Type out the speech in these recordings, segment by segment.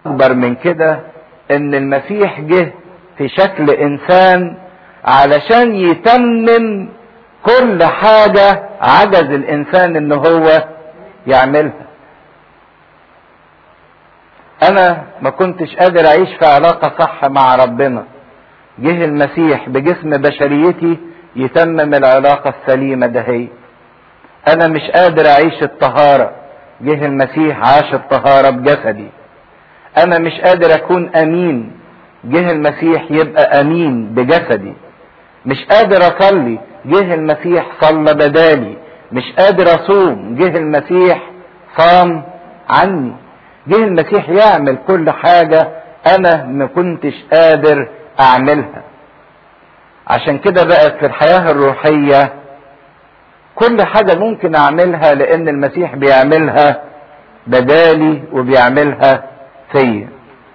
اكبر من كده ان المسيح جه في شكل انسان علشان يتمم كل حاجة عجز الانسان ان هو يعملها انا ما كنتش قادر اعيش في علاقة صح مع ربنا جه المسيح بجسم بشريتي يتمم العلاقة السليمة دهي انا مش قادر اعيش الطهارة جه المسيح عاش الطهارة بجسدي انا مش قادر اكون امين جه المسيح يبقى امين بجسدي مش قادر اصلي جه المسيح صلى بدالي مش قادر اصوم جه المسيح صام عني جه المسيح يعمل كل حاجة انا ما كنتش قادر اعملها عشان كده بقت في الحياة الروحية كل حاجة ممكن اعملها لان المسيح بيعملها بدالي وبيعملها فيا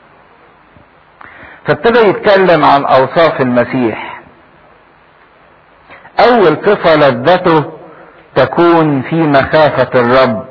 فابتدى يتكلم عن اوصاف المسيح اول صفة لذته تكون في مخافة الرب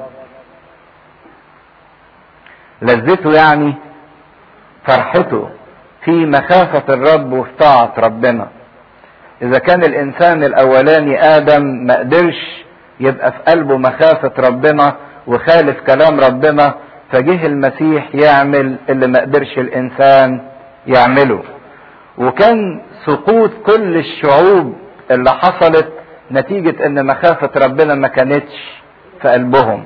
لذته يعني فرحته في مخافة الرب وفي طاعة ربنا اذا كان الانسان الاولاني ادم ما قدرش يبقى في قلبه مخافة ربنا وخالف كلام ربنا فجه المسيح يعمل اللي ما قدرش الانسان يعمله وكان سقوط كل الشعوب اللي حصلت نتيجة ان مخافة ربنا ما كانتش في قلبهم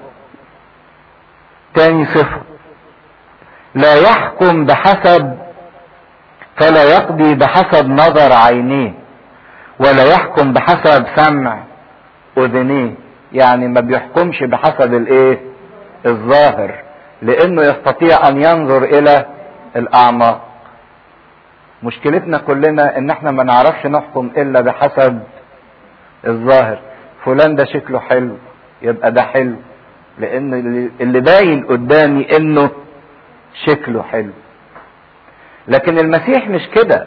تاني صفة لا يحكم بحسب فلا يقضي بحسب نظر عينيه ولا يحكم بحسب سمع اذنيه يعني ما بيحكمش بحسب الايه الظاهر لانه يستطيع ان ينظر الى الاعماق مشكلتنا كلنا ان احنا ما نعرفش نحكم الا بحسب الظاهر فلان ده شكله حلو يبقى ده حلو لان اللي باين قدامي انه شكله حلو لكن المسيح مش كده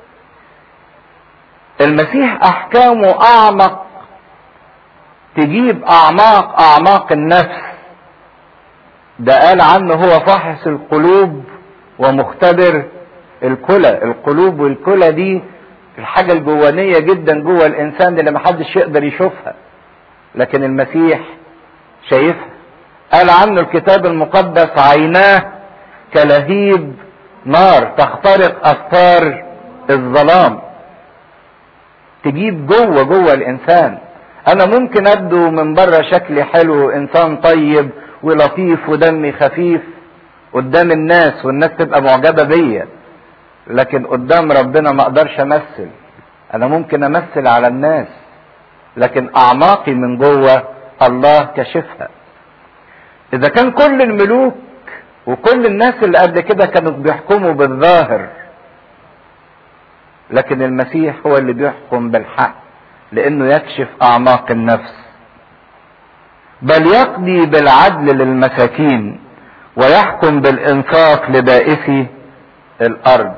المسيح احكامه اعمق تجيب اعماق اعماق النفس ده قال عنه هو فاحص القلوب ومختبر الكلى القلوب والكلى دي الحاجة الجوانية جدا جوه الانسان اللي محدش يقدر يشوفها لكن المسيح شايفها قال عنه الكتاب المقدس عيناه كلهيب نار تخترق افكار الظلام تجيب جوه جوه الانسان انا ممكن ابدو من بره شكلي حلو انسان طيب ولطيف ودمي خفيف قدام الناس والناس تبقى معجبه بيا لكن قدام ربنا ما اقدرش امثل انا ممكن امثل على الناس لكن اعماقي من جوه الله كشفها اذا كان كل الملوك وكل الناس اللي قبل كده كانوا بيحكموا بالظاهر لكن المسيح هو اللي بيحكم بالحق لانه يكشف اعماق النفس بل يقضي بالعدل للمساكين ويحكم بالانصاف لبائسي الارض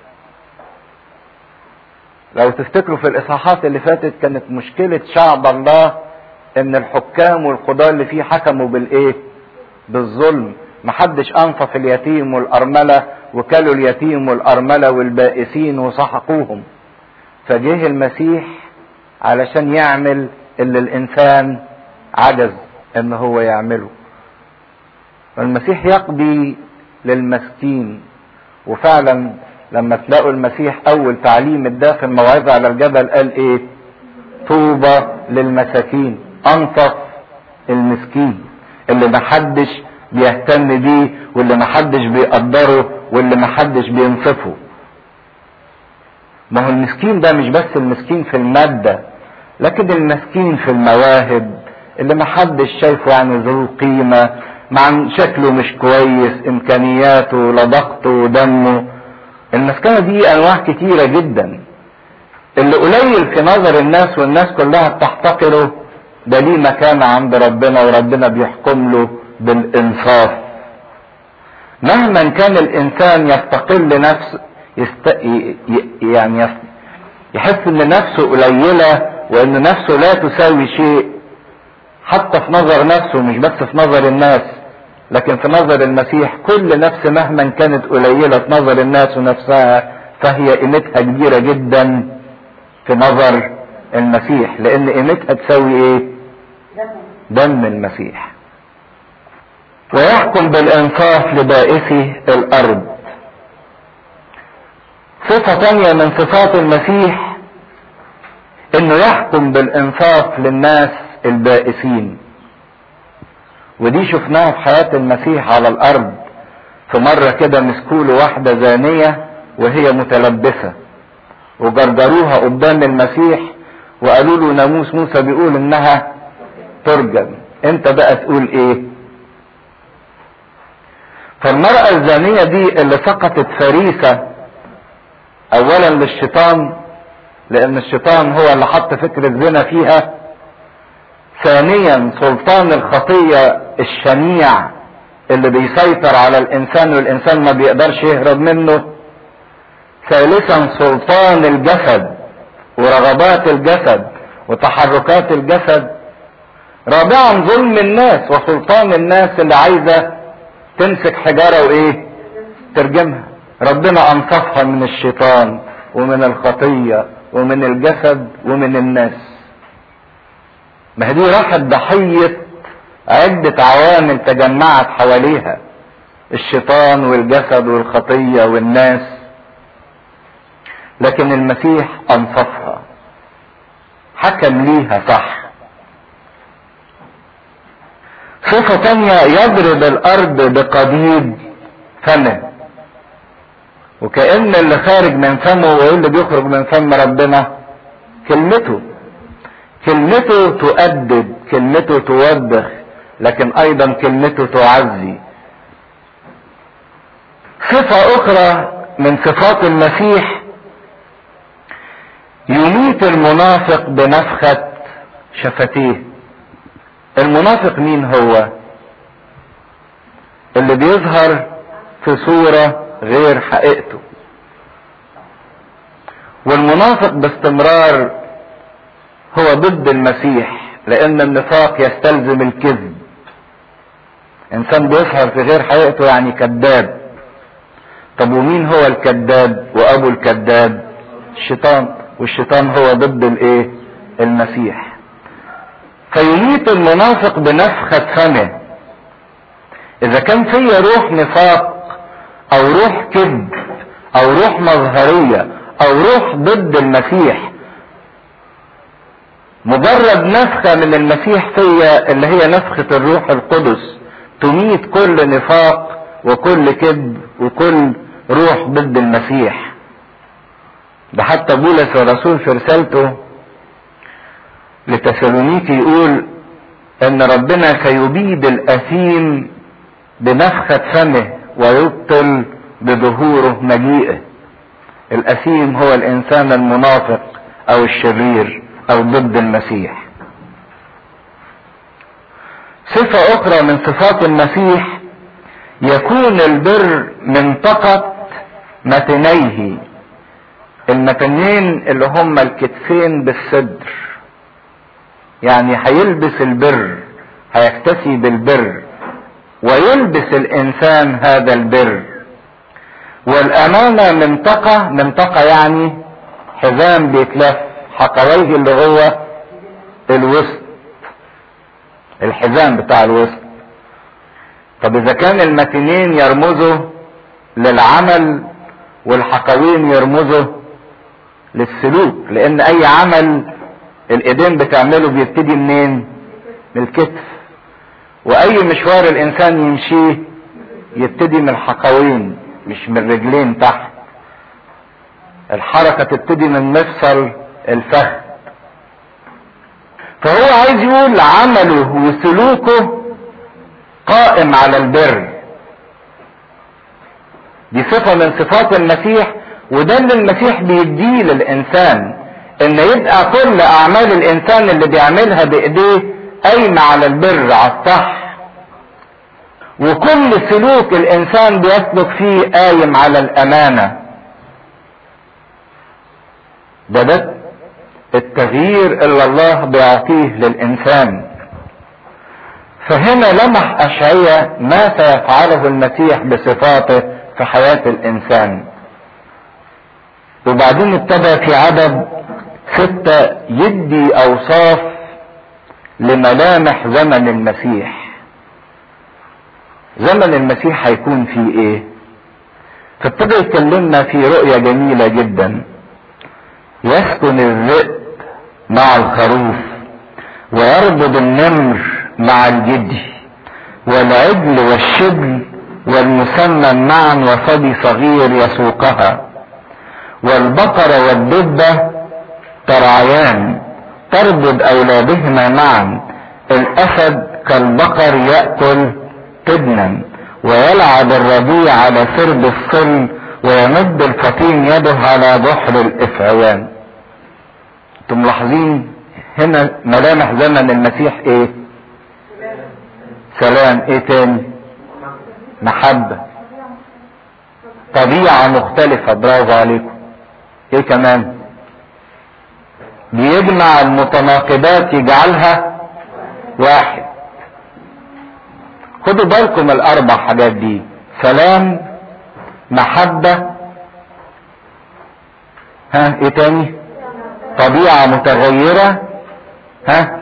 لو تفتكروا في الاصحاحات اللي فاتت كانت مشكلة شعب الله ان الحكام والقضاة اللي فيه حكموا بالايه بالظلم محدش انصف اليتيم والارملة وكلوا اليتيم والارملة والبائسين وسحقوهم فجه المسيح علشان يعمل اللي الانسان عجز ان هو يعمله والمسيح يقضي للمسكين وفعلا لما تلاقوا المسيح اول تعليم اداه في الموعظه على الجبل قال ايه طوبى للمساكين انصف المسكين اللي محدش بيهتم بيه واللي محدش بيقدره واللي محدش بينصفه ما هو المسكين ده مش بس المسكين في المادة لكن المسكين في المواهب اللي محدش شايفه يعني ذو قيمة مع شكله مش كويس امكانياته لبقته ودمه المسكنة دي انواع كتيرة جدا اللي قليل في نظر الناس والناس كلها بتحتقره ده ليه مكانة عند ربنا وربنا بيحكم له بالانصاف مهما كان الانسان يستقل نفسه يست... يعني يست... يحس ان نفسه قليلة وان نفسه لا تساوي شيء حتى في نظر نفسه مش بس في نظر الناس لكن في نظر المسيح كل نفس مهما كانت قليلة في نظر الناس ونفسها فهي قيمتها كبيرة جدا في نظر المسيح لان قيمتها تساوي ايه دم المسيح ويحكم بالانصاف لبائسي الارض صفة تانية من صفات المسيح انه يحكم بالانصاف للناس البائسين ودي شفناها في حياة المسيح على الارض في مرة كده مسكوله واحدة زانية وهي متلبسة وجرجروها قدام المسيح وقالوا له ناموس موسى بيقول انها ترجم انت بقى تقول ايه فالمرأة الزانية دي اللي سقطت فريسة اولا للشيطان لان الشيطان هو اللي حط فكرة الزنا فيها ثانيا سلطان الخطية الشنيع اللي بيسيطر على الانسان والانسان ما بيقدرش يهرب منه ثالثا سلطان الجسد ورغبات الجسد وتحركات الجسد رابعا ظلم الناس وسلطان الناس اللي عايزة تمسك حجارة وايه ترجمها ربنا انصفها من الشيطان ومن الخطية ومن الجسد ومن الناس ما هي دي راحت ضحية عدة عوامل تجمعت حواليها الشيطان والجسد والخطية والناس لكن المسيح انصفها حكم ليها صح صفة تانية يضرب الارض بقضيب فمه وكأن اللي خارج من فمه وايه اللي بيخرج من فم ربنا كلمته كلمته تؤدب كلمته توبخ لكن ايضا كلمته تعزي صفة اخرى من صفات المسيح يميت المنافق بنفخة شفتيه المنافق مين هو اللي بيظهر في صورة غير حقيقته والمنافق باستمرار هو ضد المسيح لان النفاق يستلزم الكذب انسان بيظهر في غير حقيقته يعني كذاب طب ومين هو الكذاب وابو الكذاب الشيطان والشيطان هو ضد الايه المسيح فيميت المنافق بنفخة فمه اذا كان فيا روح نفاق او روح كذب او روح مظهرية او روح ضد المسيح مجرد نفخة من المسيح فيا اللي هي نفخة الروح القدس تميت كل نفاق وكل كذب وكل روح ضد المسيح ده حتى بولس الرسول في رسالته لتسالونيكي يقول ان ربنا سيبيد الاثيم بنفخة فمه ويبطل بظهوره مجيئه الاثيم هو الانسان المنافق او الشرير او ضد المسيح صفة اخرى من صفات المسيح يكون البر منطقة متنيه المتنين اللي هم الكتفين بالصدر يعني هيلبس البر هيكتسي بالبر ويلبس الانسان هذا البر والامانة منطقة منطقة يعني حزام بيتلف حقويه اللي هو الوسط الحزام بتاع الوسط طب اذا كان المتنين يرمزوا للعمل والحقوين يرمزوا للسلوك لان اي عمل الايدين بتعمله بيبتدي منين من الكتف واي مشوار الانسان يمشيه يبتدي من الحقوين مش من الرجلين تحت الحركة تبتدي من مفصل الفخذ فهو عايز يقول عمله وسلوكه قائم على البر دي صفة من صفات المسيح وده اللي المسيح بيديه للإنسان إن يبقى كل أعمال الإنسان اللي بيعملها بإيديه قايمة على البر على الصح وكل سلوك الإنسان بيسلك فيه قايم على الأمانة ده ده التغيير اللي الله بيعطيه للإنسان فهنا لمح أشعية ما سيفعله المسيح بصفاته في حياة الإنسان وبعدين ابتدى في عدد ستة يدي أوصاف لملامح زمن المسيح زمن المسيح هيكون فيه ايه فابتدى يكلمنا في رؤية جميلة جدا يسكن الذئب مع الخروف ويربض النمر مع الجدي والعجل والشبل والمسمن معا وصبي صغير يسوقها والبقرة والدبة ترعيان تربض أولادهما معا الأسد كالبقر يأكل تبنا ويلعب الربيع على سرب الصل ويمد الفطيم يده على بحر الإفعيان انتم ملاحظين هنا ملامح زمن المسيح ايه سلام ايه تاني محبة طبيعة مختلفة برافو عليكم ايه كمان بيجمع المتناقضات يجعلها واحد خدوا بالكم الاربع حاجات دي سلام محبة ها ايه تاني طبيعة متغيرة ها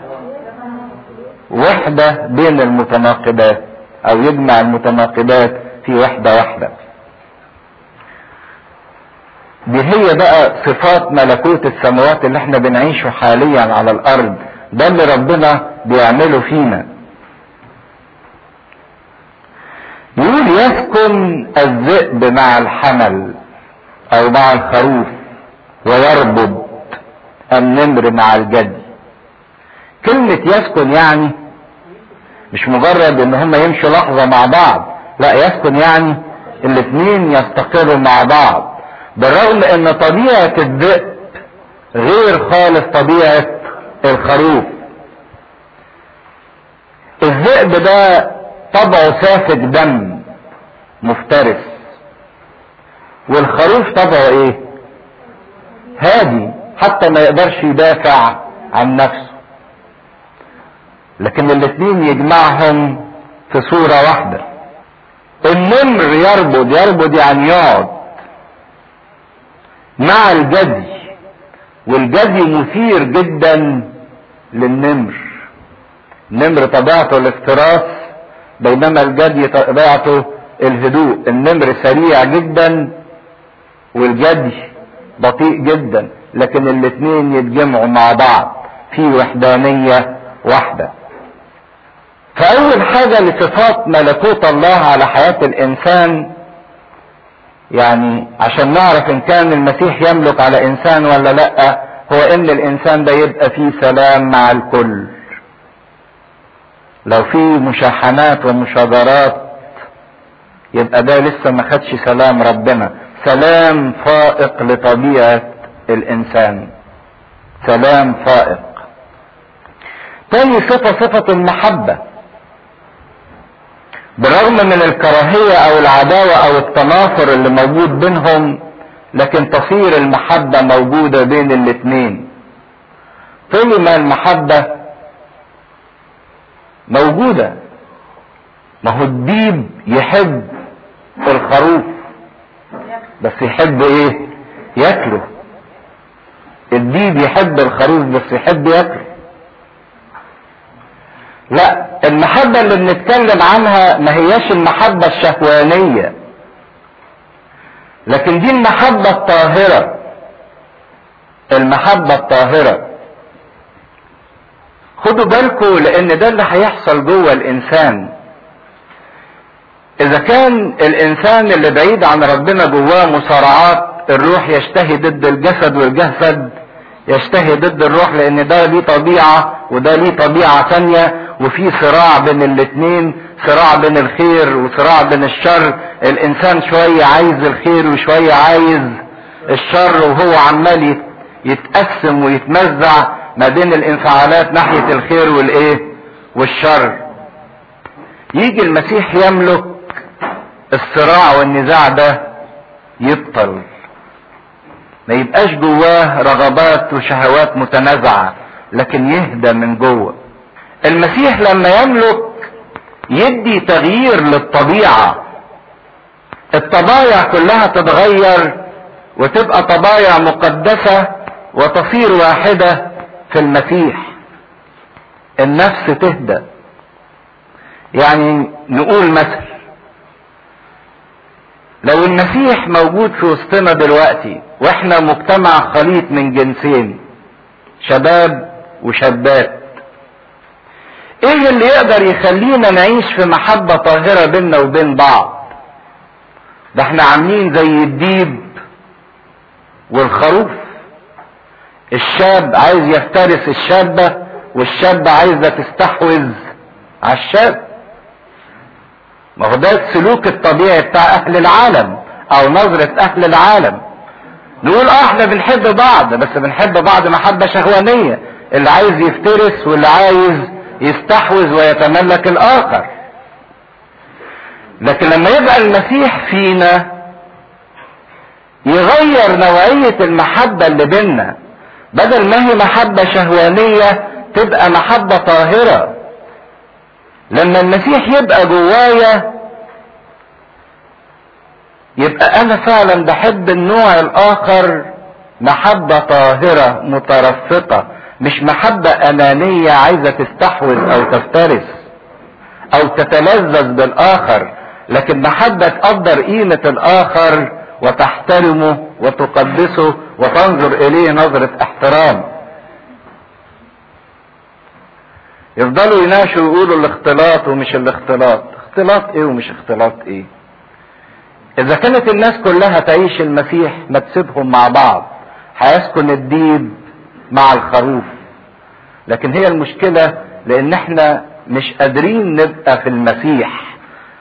وحدة بين المتناقضات او يجمع المتناقضات في وحدة واحدة دي هي بقى صفات ملكوت السماوات اللي احنا بنعيشه حاليا على الارض ده اللي ربنا بيعمله فينا يقول يسكن الذئب مع الحمل او مع الخروف ويربض النمر مع الجدي كلمة يسكن يعني مش مجرد ان هم يمشوا لحظة مع بعض لا يسكن يعني الاثنين يستقروا مع بعض بالرغم ان طبيعة الذئب غير خالص طبيعة الخروف الذئب ده طبعه سافك دم مفترس والخروف طبعه ايه هادي حتى ما يقدرش يدافع عن نفسه لكن الاثنين يجمعهم في صورة واحدة النمر يربض يربض يعني يقعد مع الجدي والجدي مثير جدا للنمر النمر طبيعته الافتراس بينما الجدي طبيعته الهدوء النمر سريع جدا والجدي بطيء جدا لكن الاثنين يتجمعوا مع بعض في وحدانية واحدة فأول حاجة لصفات ملكوت الله على حياة الإنسان يعني عشان نعرف إن كان المسيح يملك على إنسان ولا لأ هو إن الإنسان ده يبقى فيه سلام مع الكل لو في مشاحنات ومشاجرات يبقى ده لسه ما خدش سلام ربنا سلام فائق لطبيعة الإنسان سلام فائق تاني صفة صفة المحبة بالرغم من الكراهية او العداوة او التنافر اللي موجود بينهم لكن تصير المحبة موجودة بين الاتنين طول ما المحبة موجودة ما هو الديب يحب الخروف بس يحب ايه ياكله الديب يحب الخروف بس يحب ياكله لا المحبة اللي بنتكلم عنها ما هياش المحبة الشهوانية لكن دي المحبة الطاهرة المحبة الطاهرة خدوا بالكم لان ده اللي هيحصل جوه الانسان اذا كان الانسان اللي بعيد عن ربنا جواه مصارعات الروح يشتهي ضد الجسد والجسد يشتهي ضد الروح لان ده ليه طبيعة وده ليه طبيعة ثانية وفي صراع بين الاتنين صراع بين الخير وصراع بين الشر الانسان شوية عايز الخير وشوية عايز الشر وهو عمال يتقسم ويتمزع ما بين الانفعالات ناحية الخير والايه والشر يجي المسيح يملك الصراع والنزاع ده يبطل ما يبقاش جواه رغبات وشهوات متنازعة لكن يهدى من جوه المسيح لما يملك يدي تغيير للطبيعة الطبايع كلها تتغير وتبقى طبايع مقدسة وتصير واحدة في المسيح النفس تهدى يعني نقول مثل لو المسيح موجود في وسطنا دلوقتي واحنا مجتمع خليط من جنسين شباب وشابات ايه اللي يقدر يخلينا نعيش في محبة طاهرة بيننا وبين بعض ده احنا عاملين زي الديب والخروف الشاب عايز يفترس الشابة والشابة عايزة تستحوذ على الشاب ما هو ده السلوك الطبيعي بتاع اهل العالم او نظرة اهل العالم نقول اه احنا بنحب بعض بس بنحب بعض محبة شهوانية اللي عايز يفترس واللي عايز يستحوذ ويتملك الاخر لكن لما يبقى المسيح فينا يغير نوعية المحبة اللي بينا بدل ما هي محبة شهوانية تبقى محبة طاهرة لما المسيح يبقى جوايا يبقى انا فعلا بحب النوع الاخر محبة طاهرة مترفقة مش محبة انانية عايزة تستحوذ او تفترس او تتلذذ بالاخر لكن محبة تقدر قيمة الاخر وتحترمه وتقدسه وتنظر اليه نظرة احترام يفضلوا يناقشوا ويقولوا الاختلاط ومش الاختلاط اختلاط ايه ومش اختلاط ايه اذا كانت الناس كلها تعيش المسيح ما تسيبهم مع بعض هيسكن الديب مع الخروف لكن هي المشكلة لان احنا مش قادرين نبقى في المسيح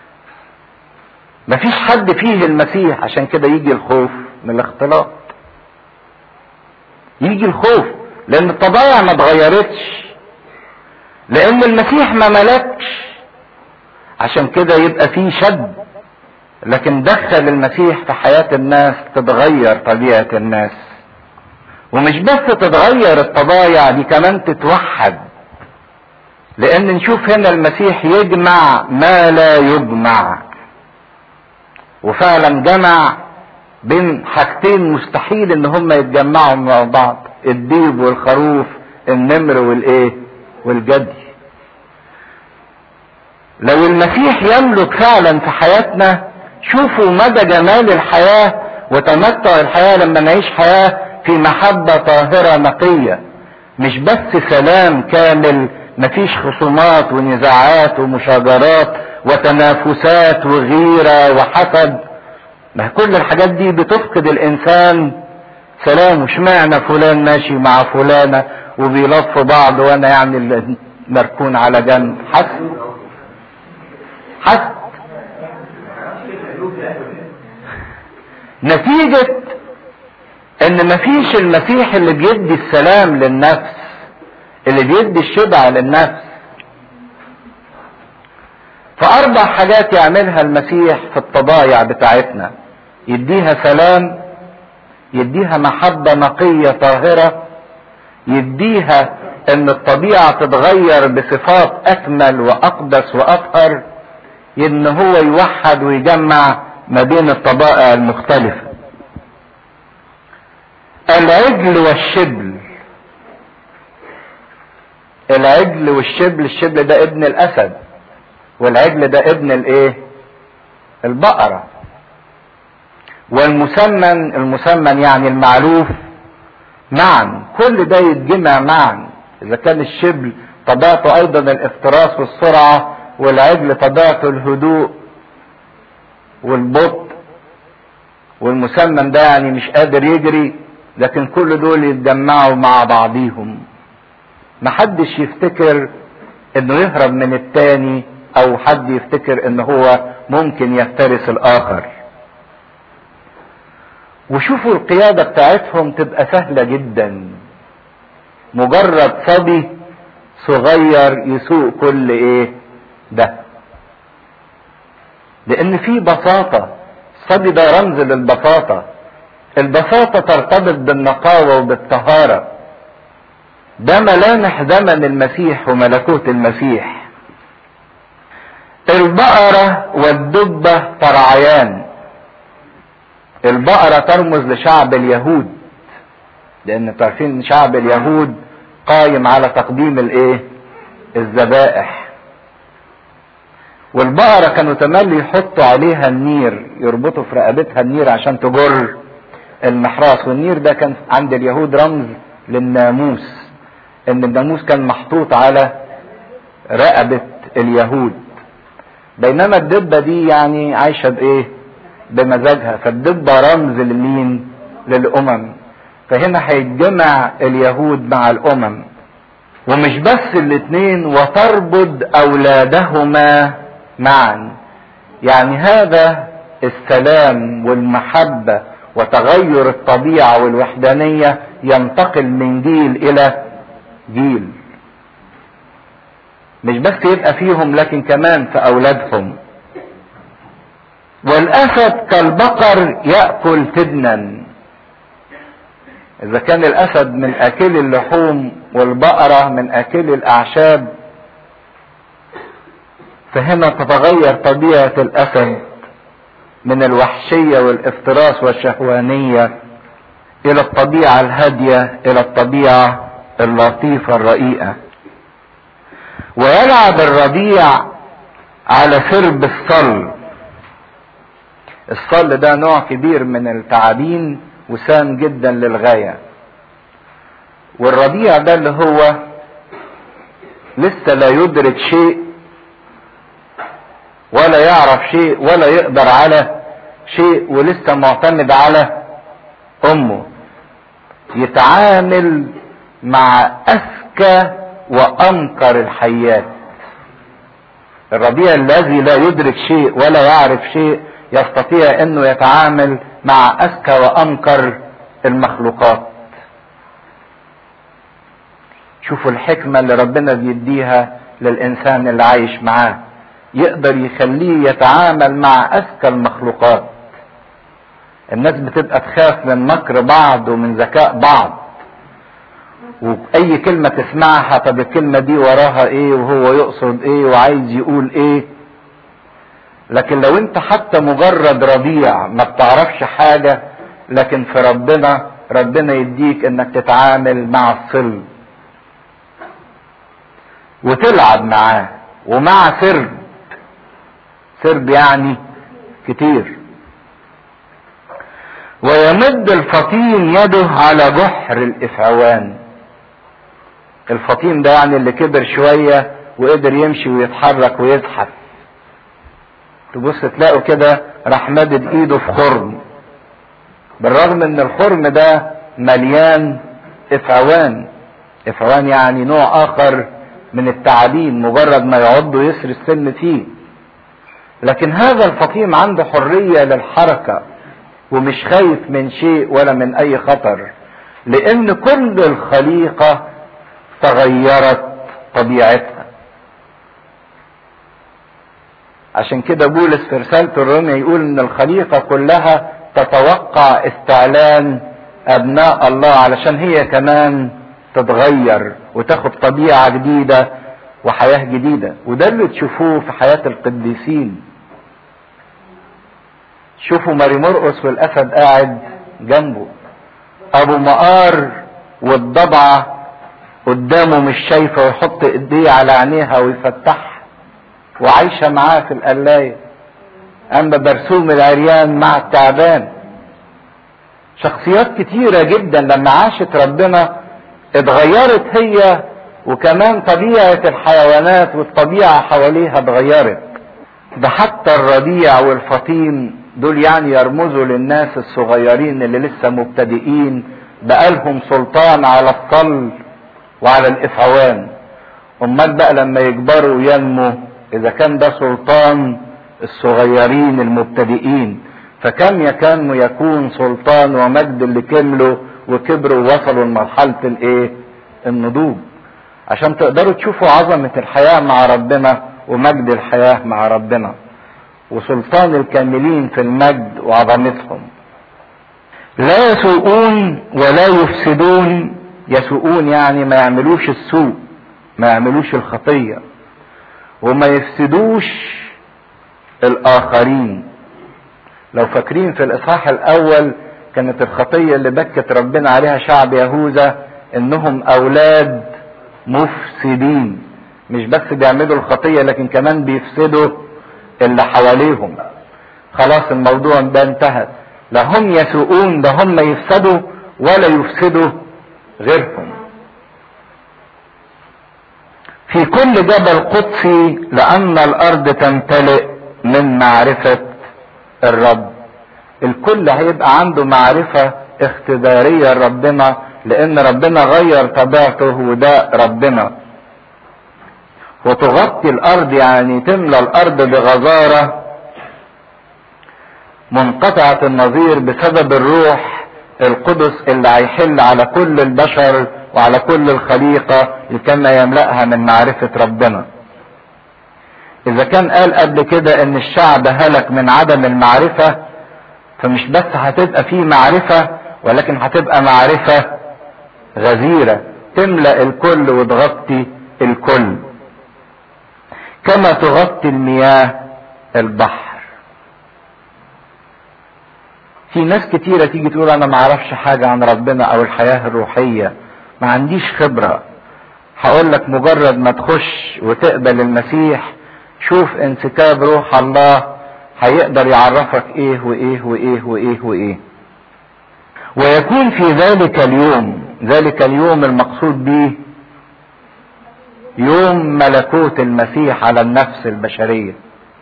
مفيش حد فيه المسيح عشان كده يجي الخوف من الاختلاط يجي الخوف لان الطبائع ما اتغيرتش لان المسيح ما ملكش عشان كده يبقى فيه شد لكن دخل المسيح في حياة الناس تتغير طبيعة الناس ومش بس تتغير الطبايع دي كمان تتوحد لان نشوف هنا المسيح يجمع ما لا يجمع وفعلا جمع بين حاجتين مستحيل ان هم يتجمعوا مع بعض الديب والخروف النمر والايه والجدي لو المسيح يملك فعلا في حياتنا شوفوا مدى جمال الحياة وتمتع الحياة لما نعيش حياة في محبة طاهرة نقية مش بس سلام كامل مفيش خصومات ونزاعات ومشاجرات وتنافسات وغيرة وحسد ما كل الحاجات دي بتفقد الانسان سلام وشمعنا فلان ماشي مع فلانة وبيلطفوا بعض وانا يعني مركون على جنب حسد حسد نتيجة ان مفيش المسيح اللي بيدي السلام للنفس اللي بيدي الشبع للنفس فاربع حاجات يعملها المسيح في الطبايع بتاعتنا يديها سلام يديها محبة نقية طاهرة يديها ان الطبيعة تتغير بصفات اكمل واقدس واطهر ان هو يوحد ويجمع ما بين الطبائع المختلفة العجل والشبل العجل والشبل الشبل ده ابن الاسد والعجل ده ابن الايه البقرة والمسمن المسمن يعني المعروف معا كل ده يتجمع معا اذا كان الشبل طبيعته ايضا الافتراس والسرعة والعجل طبيعته الهدوء والبطء والمسمن ده يعني مش قادر يجري لكن كل دول يتجمعوا مع بعضيهم محدش يفتكر انه يهرب من التاني او حد يفتكر ان هو ممكن يفترس الاخر وشوفوا القيادة بتاعتهم تبقى سهلة جدا مجرد صبي صغير يسوق كل ايه ده لان في بساطة الصبي ده رمز للبساطة البساطة ترتبط بالنقاوة وبالطهارة ده ملامح زمن المسيح وملكوت المسيح البقرة والدبة ترعيان البقرة ترمز لشعب اليهود لان تعرفين شعب اليهود قايم على تقديم الايه الذبائح والبقرة كانوا تملي يحطوا عليها النير يربطوا في رقبتها النير عشان تجر المحراث والنير ده كان عند اليهود رمز للناموس ان الناموس كان محطوط على رقبة اليهود بينما الدبة دي يعني عايشة بايه بمزاجها فالدبة رمز لمين للامم فهنا هيتجمع اليهود مع الامم ومش بس الاتنين وتربط اولادهما معا يعني هذا السلام والمحبة وتغير الطبيعة والوحدانية ينتقل من جيل الى جيل مش بس يبقى فيهم لكن كمان في اولادهم والاسد كالبقر ياكل تبنا اذا كان الاسد من اكل اللحوم والبقره من اكل الاعشاب فهنا تتغير طبيعه الاسد من الوحشيه والافتراس والشهوانيه الى الطبيعه الهاديه الى الطبيعه اللطيفه الرقيقه ويلعب الرضيع على سرب الصل الصل ده نوع كبير من التعابين وسام جدا للغاية والرضيع ده اللي هو لسه لا يدرك شيء ولا يعرف شيء ولا يقدر على شيء ولسه معتمد على امه يتعامل مع اذكى وانكر الحيات الرضيع الذي لا يدرك شيء ولا يعرف شيء يستطيع انه يتعامل مع اذكى وانكر المخلوقات شوفوا الحكمه اللي ربنا بيديها للانسان اللي عايش معاه يقدر يخليه يتعامل مع اذكى المخلوقات الناس بتبقى تخاف من مكر بعض ومن ذكاء بعض واي كلمه تسمعها طب الكلمه دي وراها ايه وهو يقصد ايه وعايز يقول ايه لكن لو انت حتى مجرد رضيع ما بتعرفش حاجة لكن في ربنا ربنا يديك انك تتعامل مع الصلب وتلعب معاه ومع سرب سرب يعني كتير ويمد الفطين يده على جحر الافعوان الفطين ده يعني اللي كبر شوية وقدر يمشي ويتحرك ويزحف تبص تلاقوا كده راح مدد ايده في خرم بالرغم ان الخرم ده مليان افعوان افعوان يعني نوع اخر من التعابين مجرد ما يعض ويسري السن فيه لكن هذا الفطيم عنده حرية للحركة ومش خايف من شيء ولا من اي خطر لان كل الخليقة تغيرت طبيعتها عشان كده بولس في رسالة الرومية يقول ان الخليقة كلها تتوقع استعلان ابناء الله علشان هي كمان تتغير وتاخد طبيعة جديدة وحياة جديدة وده اللي تشوفوه في حياة القديسين شوفوا ماري مرقس والاسد قاعد جنبه ابو مقار والضبعة قدامه مش شايفة ويحط ايديه على عينيها ويفتحها وعايشة معاه في القلاية اما برسوم العريان مع التعبان شخصيات كتيرة جدا لما عاشت ربنا اتغيرت هي وكمان طبيعة الحيوانات والطبيعة حواليها اتغيرت ده حتى الرضيع والفطيم دول يعني يرمزوا للناس الصغيرين اللي لسه مبتدئين بقالهم سلطان على الطل وعلى الافعوان امال بقى لما يكبروا وينموا اذا كان ده سلطان الصغيرين المبتدئين فكم يكن يكون سلطان ومجد اللي كملوا وكبروا ووصلوا لمرحلة الايه النضوج عشان تقدروا تشوفوا عظمة الحياة مع ربنا ومجد الحياة مع ربنا وسلطان الكاملين في المجد وعظمتهم لا يسوءون ولا يفسدون يسوءون يعني ما يعملوش السوء ما يعملوش الخطية وما يفسدوش الاخرين لو فاكرين في الاصحاح الاول كانت الخطية اللي بكت ربنا عليها شعب يهوذا انهم اولاد مفسدين مش بس بيعملوا الخطية لكن كمان بيفسدوا اللي حواليهم خلاص الموضوع ده انتهى لا هم يسوءون ده هم يفسدوا ولا يفسدوا غيرهم في كل جبل قدسي لأن الأرض تمتلئ من معرفة الرب الكل هيبقى عنده معرفة اختبارية لربنا لأن ربنا غير طبيعته وده ربنا وتغطي الأرض يعني تملى الأرض بغزارة منقطعة النظير بسبب الروح القدس اللي هيحل على كل البشر وعلى كل الخليقة كما يملأها من معرفة ربنا إذا كان قال قبل كده إن الشعب هلك من عدم المعرفة فمش بس هتبقى فيه معرفة ولكن هتبقى معرفة غزيرة تملأ الكل وتغطي الكل كما تغطي المياه البحر في ناس كتيرة تيجي تقول انا ما اعرفش حاجة عن ربنا او الحياة الروحية ما عنديش خبرة هقول لك مجرد ما تخش وتقبل المسيح شوف انسكاب روح الله هيقدر يعرفك ايه وايه وايه وايه وايه ويكون في ذلك اليوم ذلك اليوم المقصود به يوم ملكوت المسيح على النفس البشرية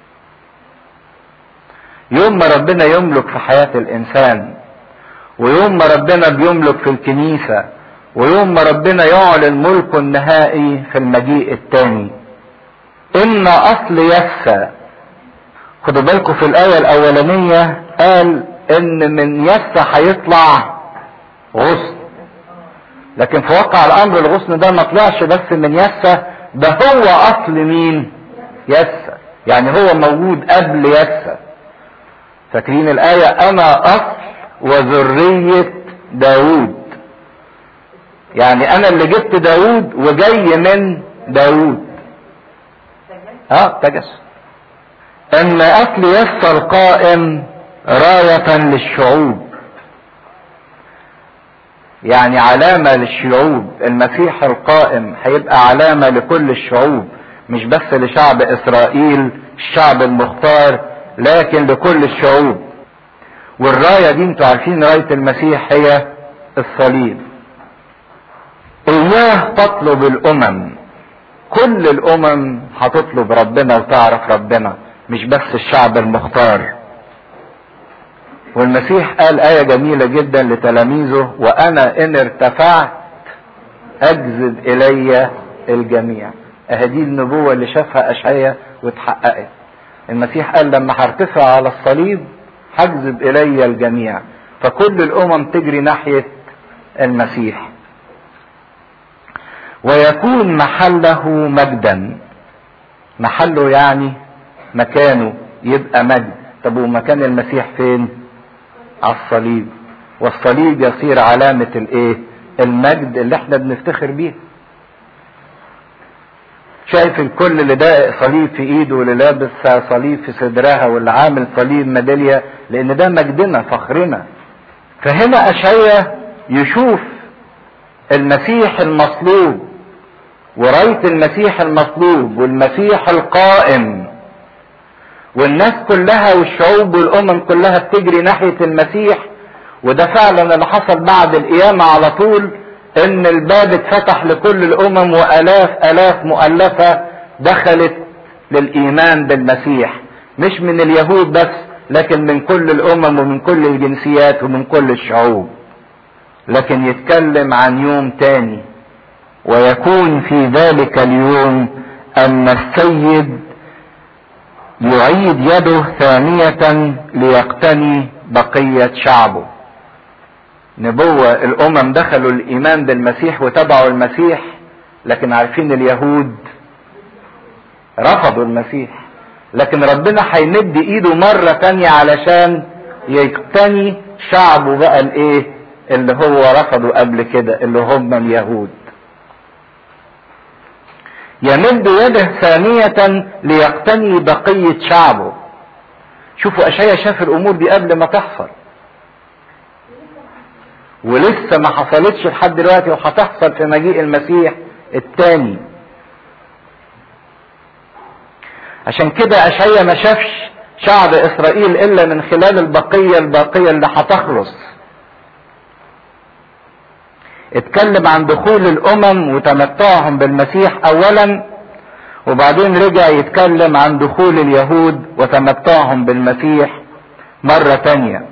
يوم ما ربنا يملك في حياة الإنسان ويوم ما ربنا بيملك في الكنيسة ويوم ما ربنا يعلن ملكه النهائي في المجيء الثاني إن أصل يسى خدوا بالكم في الآية الأولانية قال إن من يسى هيطلع غصن لكن في واقع الأمر الغصن ده ما طلعش بس من يسى ده هو أصل مين؟ يسى يعني هو موجود قبل يسى فاكرين الآية أنا أصل وذرية داوود يعني أنا اللي جبت داوود وجاي من داوود اه تجسد ان اصل يسى القائم راية للشعوب يعني علامة للشعوب المسيح القائم هيبقى علامة لكل الشعوب مش بس لشعب اسرائيل الشعب المختار لكن لكل الشعوب والراية دي انتوا عارفين راية المسيح هي الصليب اياه تطلب الامم كل الامم هتطلب ربنا وتعرف ربنا مش بس الشعب المختار والمسيح قال آية جميلة جدا لتلاميذه وأنا إن ارتفعت أجذب إلي الجميع أهدي النبوة اللي شافها أشعية واتحققت المسيح قال لما هرتفع على الصليب هجذب إلي الجميع فكل الأمم تجري ناحية المسيح ويكون محله مجدا محله يعني مكانه يبقى مجد طب ومكان المسيح فين على الصليب والصليب يصير علامة الايه المجد اللي احنا بنفتخر بيه شايف الكل اللي داقق صليب في ايده واللي لابس صليب في صدرها واللي عامل صليب ميدالية لان ده مجدنا فخرنا فهنا اشعيا يشوف المسيح المصلوب وراية المسيح المصلوب والمسيح القائم والناس كلها والشعوب والامم كلها بتجري ناحية المسيح وده فعلا اللي حصل بعد القيامة على طول ان الباب اتفتح لكل الامم والاف الاف مؤلفة دخلت للايمان بالمسيح مش من اليهود بس لكن من كل الامم ومن كل الجنسيات ومن كل الشعوب لكن يتكلم عن يوم تاني ويكون في ذلك اليوم ان السيد يعيد يده ثانية ليقتني بقية شعبه نبوة الامم دخلوا الايمان بالمسيح وتبعوا المسيح لكن عارفين اليهود رفضوا المسيح لكن ربنا هيمد ايده مرة تانية علشان يقتني شعبه بقى الايه اللي هو رفضه قبل كده اللي هم اليهود يمد يده ثانية ليقتني بقية شعبه شوفوا اشعيا شاف الامور دي قبل ما تحصل ولسه ما حصلتش لحد دلوقتي وهتحصل في مجيء المسيح الثاني عشان كده اشعيا ما شافش شعب اسرائيل الا من خلال البقيه الباقيه اللي هتخلص اتكلم عن دخول الامم وتمتعهم بالمسيح اولا وبعدين رجع يتكلم عن دخول اليهود وتمتعهم بالمسيح مرة تانية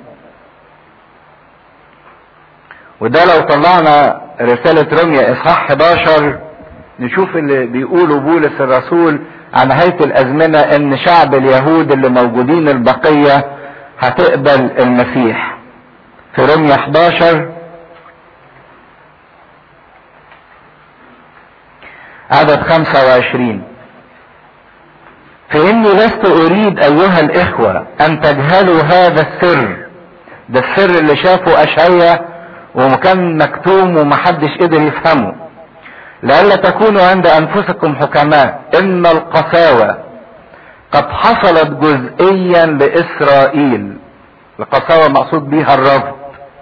وده لو طلعنا رسالة رمية اصحاح 11 نشوف اللي بيقوله بولس الرسول عن نهاية الازمنة ان شعب اليهود اللي موجودين البقية هتقبل المسيح في رمية 11 عدد 25 فإني لست أريد أيها الإخوة أن تجهلوا هذا السر ده السر اللي شافه أشعيا وكان مكتوم ومحدش قدر يفهمه لئلا تكونوا عند أنفسكم حكماء إن القساوة قد حصلت جزئيا لإسرائيل القساوة مقصود بيها الرفض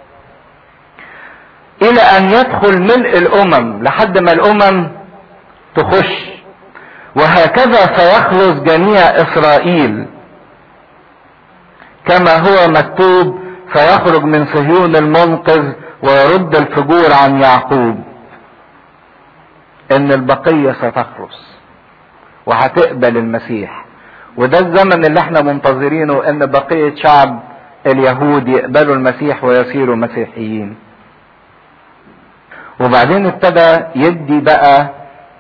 إلى أن يدخل ملء الأمم لحد ما الأمم تخش وهكذا سيخلص جميع اسرائيل كما هو مكتوب سيخرج من صهيون المنقذ ويرد الفجور عن يعقوب ان البقية ستخلص وهتقبل المسيح وده الزمن اللي احنا منتظرينه ان بقية شعب اليهود يقبلوا المسيح ويصيروا مسيحيين وبعدين ابتدى يدي بقى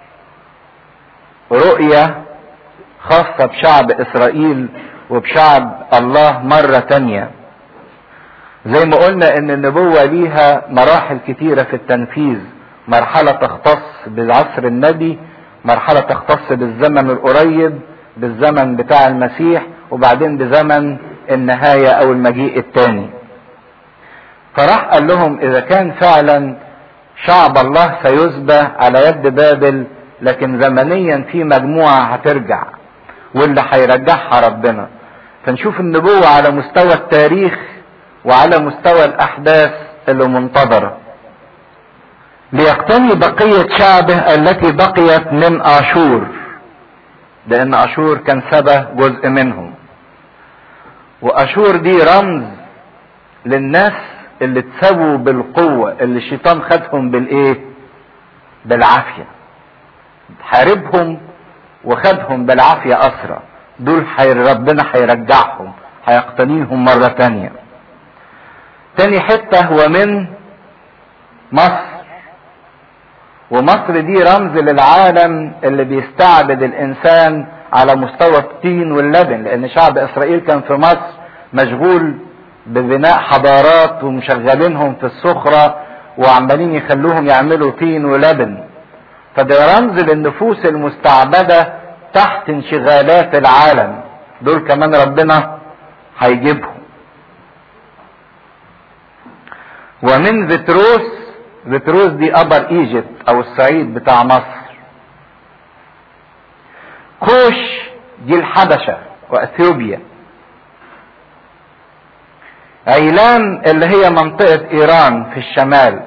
رؤية خاصة بشعب اسرائيل وبشعب الله مرة تانية زي ما قلنا ان النبوة ليها مراحل كتيرة في التنفيذ مرحلة تختص بالعصر النبي مرحلة تختص بالزمن القريب بالزمن بتاع المسيح وبعدين بزمن النهاية او المجيء الثاني فراح قال لهم اذا كان فعلا شعب الله سيسبى على يد بابل لكن زمنيا في مجموعة هترجع واللي هيرجعها ربنا فنشوف النبوة على مستوى التاريخ وعلى مستوى الأحداث اللي منتظرة ليقتني بقية شعبه التي بقيت من آشور لأن آشور كان سبى جزء منهم وآشور دي رمز للناس اللي اتسووا بالقوة اللي الشيطان خدهم بالإيه؟ بالعافية حاربهم وخدهم بالعافية أسرى دول حير ربنا هيرجعهم هيقتنيهم مرة تانية تاني حتة هو من مصر ومصر دي رمز للعالم اللي بيستعبد الإنسان على مستوى الطين واللبن لأن شعب إسرائيل كان في مصر مشغول ببناء حضارات ومشغلينهم في الصخرة وعمالين يخلوهم يعملوا طين ولبن فده رمز للنفوس المستعبدة تحت انشغالات العالم دول كمان ربنا هيجيبهم ومن فتروس فتروس دي ابر ايجيبت او الصعيد بتاع مصر كوش دي الحبشة واثيوبيا عيلان اللي هي منطقة ايران في الشمال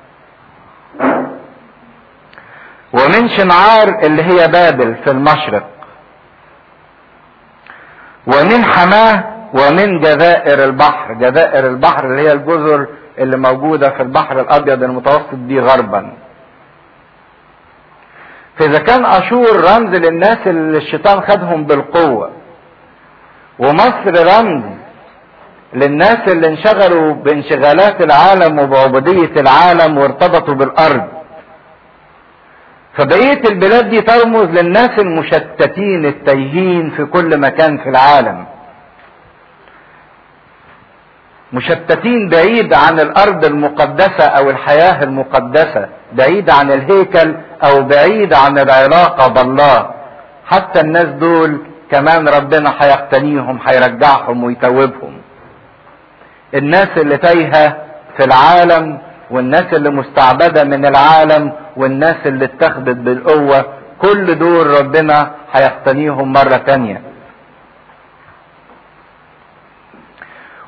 ومن شنعار اللي هي بابل في المشرق ومن حماه ومن جزائر البحر جزائر البحر اللي هي الجزر اللي موجودة في البحر الأبيض المتوسط دي غربا فإذا كان أشور رمز للناس اللي الشيطان خدهم بالقوة ومصر رمز للناس اللي انشغلوا بانشغالات العالم وبعبودية العالم وارتبطوا بالأرض فبقية البلاد دي ترمز للناس المشتتين التايهين في كل مكان في العالم مشتتين بعيد عن الارض المقدسة او الحياة المقدسة بعيد عن الهيكل او بعيد عن العلاقة بالله حتى الناس دول كمان ربنا هيقتنيهم هيرجعهم ويتوبهم الناس اللي تايهة في العالم والناس اللي مستعبدة من العالم والناس اللي اتخذت بالقوة كل دول ربنا هيقتنيهم مرة تانية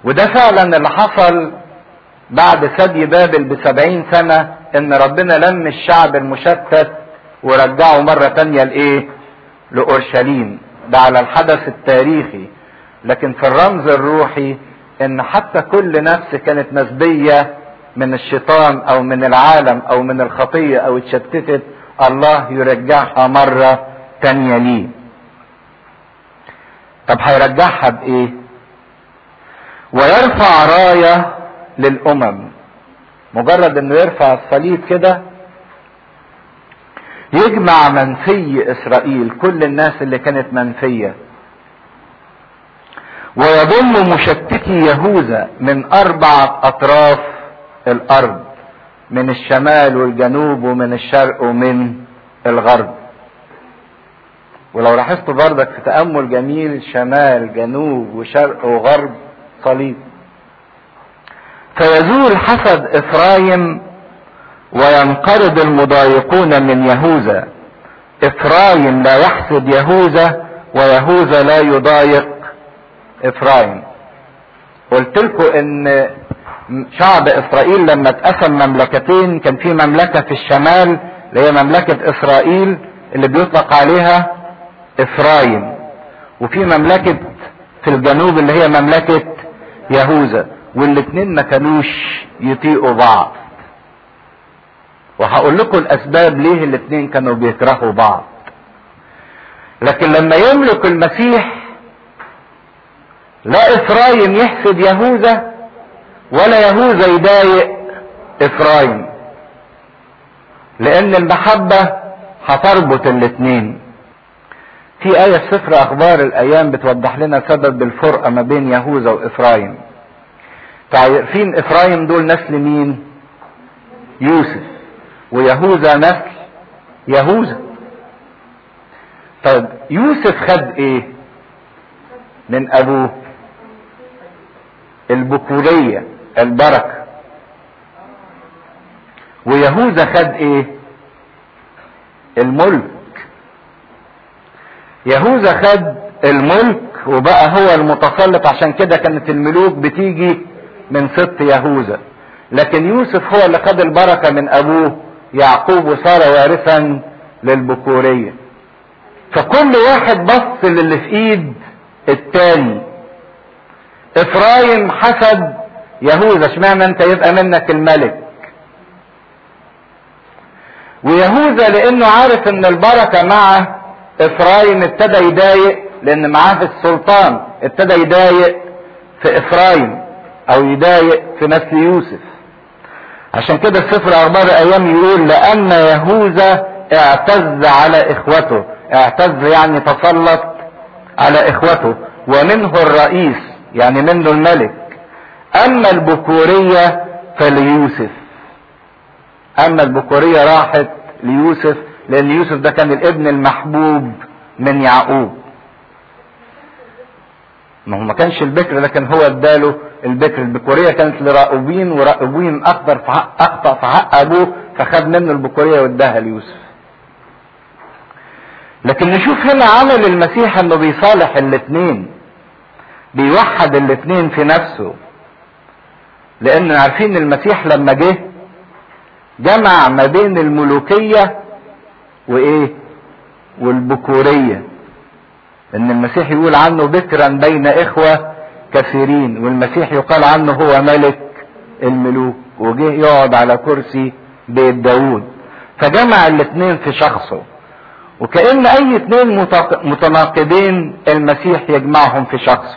وده فعلا اللي حصل بعد ثدي بابل بسبعين سنة ان ربنا لم الشعب المشتت ورجعه مرة تانية لايه لأورشليم ده على الحدث التاريخي لكن في الرمز الروحي ان حتى كل نفس كانت مسبية من الشيطان او من العالم او من الخطية او اتشتتت الله يرجعها مرة تانية ليه طب هيرجعها بايه ويرفع راية للامم مجرد انه يرفع الصليب كده يجمع منفي اسرائيل كل الناس اللي كانت منفيه ويضم مشتتي يهوذا من اربعه اطراف الارض من الشمال والجنوب ومن الشرق ومن الغرب ولو لاحظتوا بردك في تامل جميل شمال جنوب وشرق وغرب صليب فيزول حسد افرايم وينقرض المضايقون من يهوذا افرايم لا يحسد يهوذا ويهوذا لا يضايق افرايم قلت لكم ان شعب اسرائيل لما اتقسم مملكتين كان في مملكه في الشمال اللي هي مملكه اسرائيل اللي بيطلق عليها افرايم وفي مملكه في الجنوب اللي هي مملكه يهوذا والاتنين ما كانوش يطيقوا بعض وهقول لكم الاسباب ليه الاتنين كانوا بيكرهوا بعض لكن لما يملك المسيح لا افرايم يحسد يهوذا ولا يهوذا يضايق افرايم لان المحبة هتربط الاتنين في آية في سفر أخبار الأيام بتوضح لنا سبب الفرقة ما بين يهوذا وإفرايم. عارفين إفرايم دول نسل مين؟ يوسف. ويهوذا نسل يهوذا. طيب يوسف خد إيه؟ من أبوه؟ البكورية البركة. ويهوذا خد إيه؟ الملك. يهوذا خد الملك وبقى هو المتسلط عشان كده كانت الملوك بتيجي من ست يهوذا لكن يوسف هو اللي خد البركه من ابوه يعقوب وصار وارثا للبكوريه فكل واحد بص للي في ايد التاني افرايم حسد يهوذا اشمعنى انت يبقى منك الملك ويهوذا لانه عارف ان البركه مع افرايم ابتدى يضايق لان معاه في السلطان ابتدى يضايق في افرايم او يضايق في نسل يوسف عشان كده السفر اخبار الايام يقول لان يهوذا اعتز على اخوته اعتز يعني تسلط على اخوته ومنه الرئيس يعني منه الملك اما البكورية فليوسف اما البكورية راحت ليوسف لان يوسف ده كان الابن المحبوب من يعقوب ما هو ما كانش البكر لكن هو اداله البكر البكوريه كانت لراؤوبين وراؤوبين اقدر في حق اخطا في حق ابوه فخد منه البكوريه واداها ليوسف لكن نشوف هنا عمل المسيح انه بيصالح الاثنين بيوحد الاثنين في نفسه لان عارفين المسيح لما جه جمع ما بين الملوكيه وايه والبكورية ان المسيح يقول عنه بكرا بين اخوة كثيرين والمسيح يقال عنه هو ملك الملوك وجه يقعد على كرسي بيت داود فجمع الاثنين في شخصه وكأن اي اثنين متناقضين المسيح يجمعهم في شخصه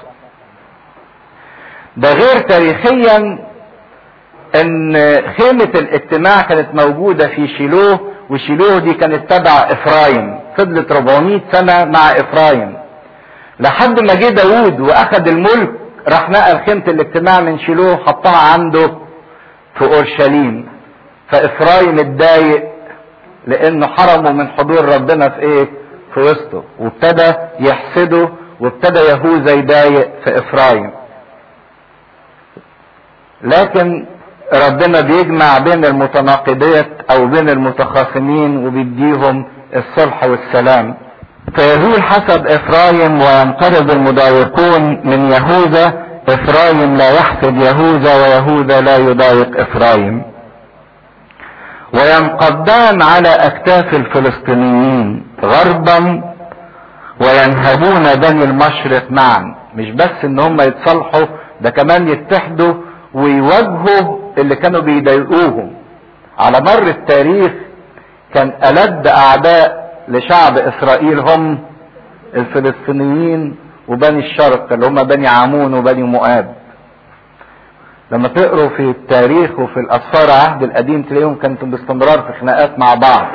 ده غير تاريخيا ان خيمة الاجتماع كانت موجودة في شيلوه وشيلوه دي كانت تبع افرايم فضلت 400 سنة مع افرايم لحد ما جه داوود واخد الملك راح نقل خيمة الاجتماع من شيلوه حطها عنده في اورشليم فافرايم اتضايق لانه حرمه من حضور ربنا في ايه في وسطه وابتدى يحسده وابتدى يهوذا يضايق في افرايم لكن ربنا بيجمع بين المتناقضات او بين المتخاصمين وبيديهم الصلح والسلام فيزول حسب افرايم وينقرض المضايقون من يهوذا افرايم لا يحسد يهوذا ويهوذا لا يضايق افرايم وينقضان على اكتاف الفلسطينيين غربا وينهبون بني المشرق معا مش بس ان هم يتصالحوا ده كمان يتحدوا ويواجهوا اللي كانوا بيضايقوهم على مر التاريخ كان ألد أعداء لشعب إسرائيل هم الفلسطينيين وبني الشرق اللي هم بني عمون وبني مؤاب لما تقروا في التاريخ وفي الأسفار عهد القديم تلاقيهم كانوا باستمرار في خناقات مع بعض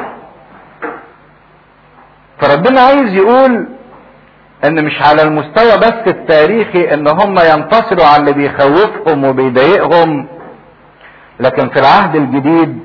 فربنا عايز يقول ان مش على المستوى بس التاريخي ان هم ينتصروا على اللي بيخوفهم وبيضايقهم لكن في العهد الجديد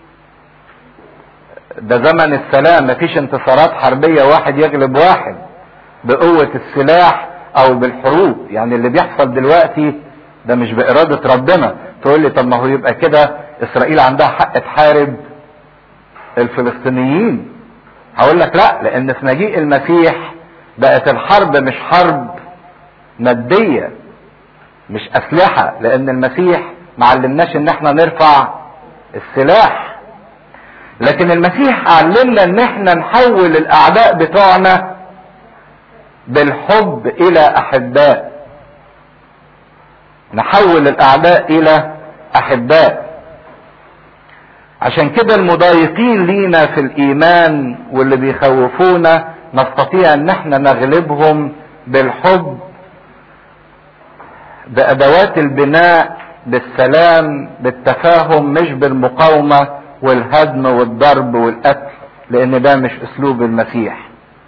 ده زمن السلام مفيش انتصارات حربية واحد يغلب واحد بقوة السلاح او بالحروب يعني اللي بيحصل دلوقتي ده مش بإرادة ربنا تقول لي طب ما هو يبقى كده اسرائيل عندها حق تحارب الفلسطينيين هقول لك لا لان في مجيء المسيح بقت الحرب مش حرب مادية مش اسلحة لان المسيح معلمناش ان احنا نرفع السلاح لكن المسيح علمنا ان احنا نحول الاعداء بتوعنا بالحب الى احباء نحول الاعداء الى احباء عشان كده المضايقين لينا في الايمان واللي بيخوفونا نستطيع ان احنا نغلبهم بالحب بادوات البناء بالسلام بالتفاهم مش بالمقاومه والهدم والضرب والقتل لان ده مش اسلوب المسيح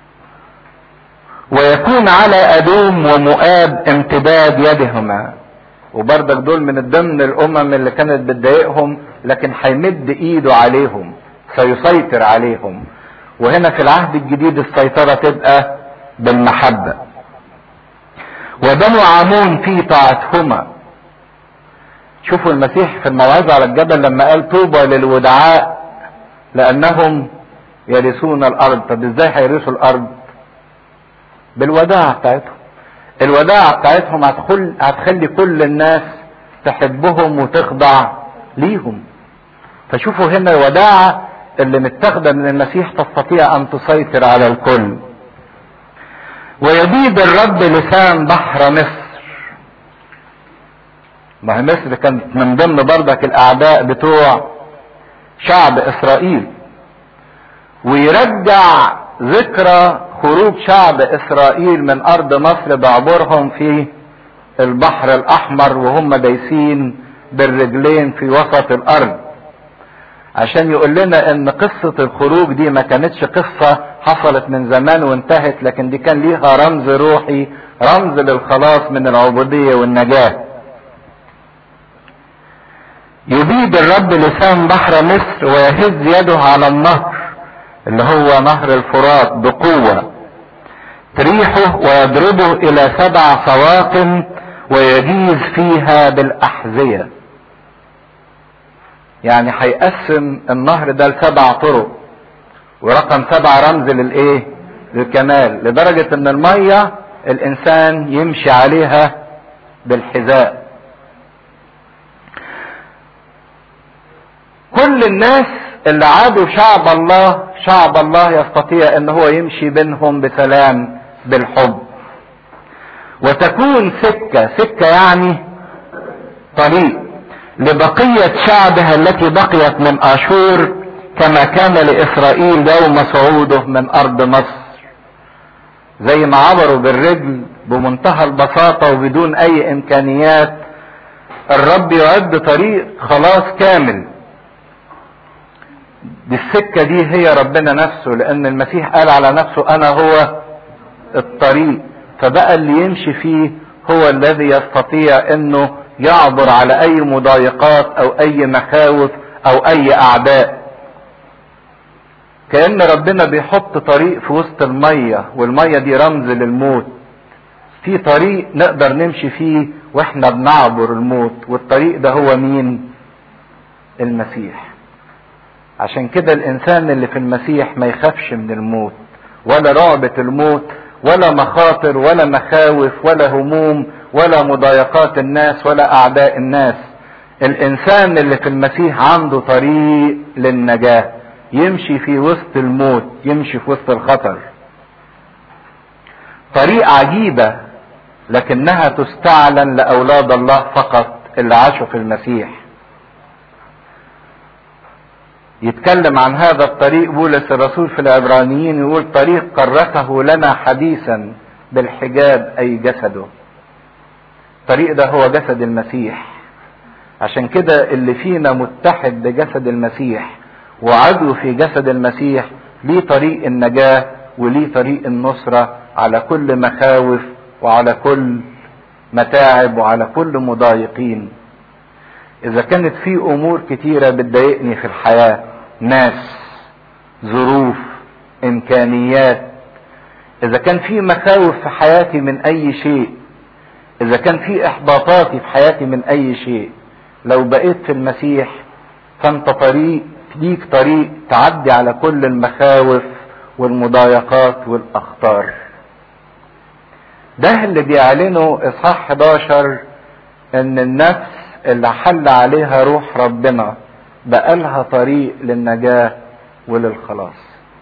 ويكون على ادوم ومؤاب امتداد يدهما وبرضك دول من ضمن الامم اللي كانت بتضايقهم لكن هيمد ايده عليهم سيسيطر عليهم وهنا في العهد الجديد السيطرة تبقى بالمحبة وبنو عمون في طاعتهما شوفوا المسيح في الموعظة على الجبل لما قال طوبى للودعاء لأنهم يرثون الأرض طب ازاي هيرثوا الأرض بالوداعة بتاعتهم الوداعة بتاعتهم هتخل هتخلي كل الناس تحبهم وتخضع ليهم فشوفوا هنا الوداعة اللي متاخدة من المسيح تستطيع أن تسيطر على الكل ويبيد الرب لسان بحر مصر ما هي مصر كانت من ضمن بردك الأعداء بتوع شعب إسرائيل ويرجع ذكرى خروج شعب إسرائيل من أرض مصر بعبورهم في البحر الأحمر وهم دايسين بالرجلين في وسط الأرض عشان يقول لنا ان قصة الخروج دي ما كانتش قصة حصلت من زمان وانتهت لكن دي كان ليها رمز روحي رمز للخلاص من العبودية والنجاة يبيد الرب لسان بحر مصر ويهز يده على النهر اللي هو نهر الفرات بقوة تريحه ويضربه الى سبع سواق ويجيز فيها بالاحذيه يعني هيقسم النهر ده لسبع طرق ورقم سبعة رمز للايه للكمال لدرجة ان المية الانسان يمشي عليها بالحذاء كل الناس اللي عادوا شعب الله شعب الله يستطيع ان هو يمشي بينهم بسلام بالحب وتكون سكة سكة يعني طريق لبقية شعبها التي بقيت من اشور كما كان لاسرائيل يوم صعوده من ارض مصر زي ما عبروا بالرجل بمنتهى البساطة وبدون اي امكانيات الرب يعد طريق خلاص كامل دي السكة دي هي ربنا نفسه لان المسيح قال على نفسه انا هو الطريق فبقى اللي يمشي فيه هو الذي يستطيع انه يعبر على اي مضايقات او اي مخاوف او اي اعداء كأن ربنا بيحط طريق في وسط المية والمية دي رمز للموت في طريق نقدر نمشي فيه واحنا بنعبر الموت والطريق ده هو مين المسيح عشان كده الانسان اللي في المسيح ما يخافش من الموت ولا رعبة الموت ولا مخاطر ولا مخاوف ولا هموم ولا مضايقات الناس ولا اعداء الناس الانسان اللي في المسيح عنده طريق للنجاة يمشي في وسط الموت يمشي في وسط الخطر طريق عجيبة لكنها تستعلن لأولاد الله فقط اللي عاشوا في المسيح يتكلم عن هذا الطريق بولس الرسول في العبرانيين يقول طريق قرته لنا حديثا بالحجاب أي جسده الطريق ده هو جسد المسيح عشان كده اللي فينا متحد بجسد المسيح وعضو في جسد المسيح ليه طريق النجاة وليه طريق النصرة على كل مخاوف وعلى كل متاعب وعلى كل مضايقين اذا كانت في امور كتيرة بتضايقني في الحياة ناس ظروف امكانيات اذا كان في مخاوف في حياتي من اي شيء اذا كان في احباطاتي في حياتي من اي شيء لو بقيت في المسيح فانت طريق ليك طريق تعدي على كل المخاوف والمضايقات والاخطار ده اللي بيعلنه اصحاح 11 ان النفس اللي حل عليها روح ربنا بقى لها طريق للنجاة وللخلاص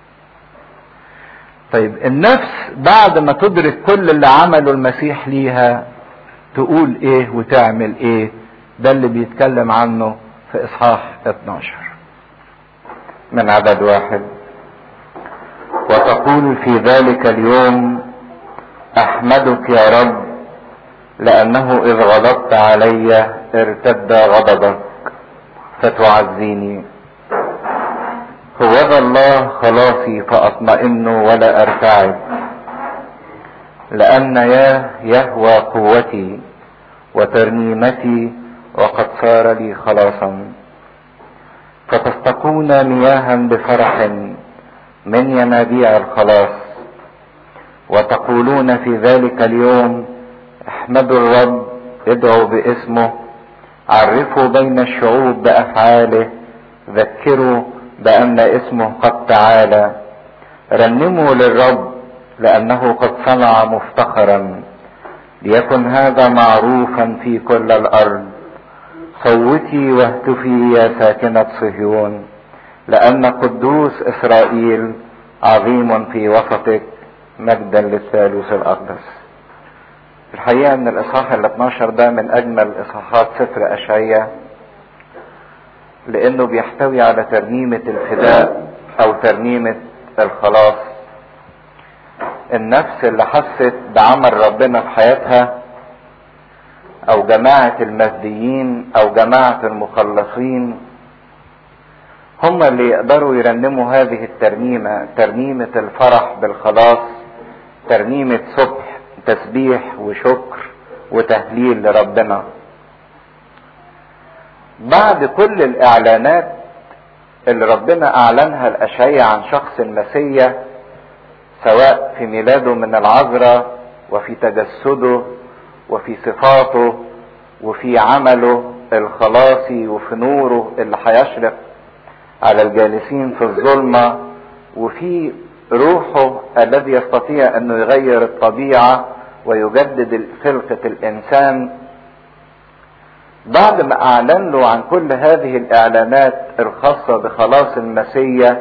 طيب النفس بعد ما تدرك كل اللي عمله المسيح ليها تقول ايه وتعمل ايه ده اللي بيتكلم عنه في اصحاح 12 من عدد واحد وتقول في ذلك اليوم احمدك يا رب لانه اذ غضبت علي ارتد غضبك فتعزيني هوذا الله خلاصي فاطمئن ولا ارتعب لان يا يهوى قوتي وترنيمتي وقد صار لي خلاصا فتستقون مياها بفرح من ينابيع الخلاص وتقولون في ذلك اليوم احمدوا الرب ادعوا باسمه عرفوا بين الشعوب بافعاله ذكروا بان اسمه قد تعالى رنموا للرب لانه قد صنع مفتخرا ليكن هذا معروفا في كل الارض صوتي واهتفي يا ساكنة صهيون لأن قدوس إسرائيل عظيم في وسطك مجدا للثالوث الأقدس الحقيقة أن الإصحاح ال 12 ده من أجمل إصحاحات سفر أشعية لأنه بيحتوي على ترنيمة الفداء أو ترنيمة الخلاص النفس اللي حست بعمل ربنا في حياتها او جماعة المهديين او جماعة المخلصين هم اللي يقدروا يرنموا هذه الترنيمة ترنيمة الفرح بالخلاص ترنيمة صبح تسبيح وشكر وتهليل لربنا بعد كل الاعلانات اللي ربنا اعلنها الاشعية عن شخص المسيح سواء في ميلاده من العذراء وفي تجسده وفي صفاته وفي عمله الخلاصي وفي نوره اللي هيشرق على الجالسين في الظلمة وفي روحه الذي يستطيع انه يغير الطبيعة ويجدد خلقة الانسان بعد ما اعلن له عن كل هذه الاعلانات الخاصة بخلاص المسيح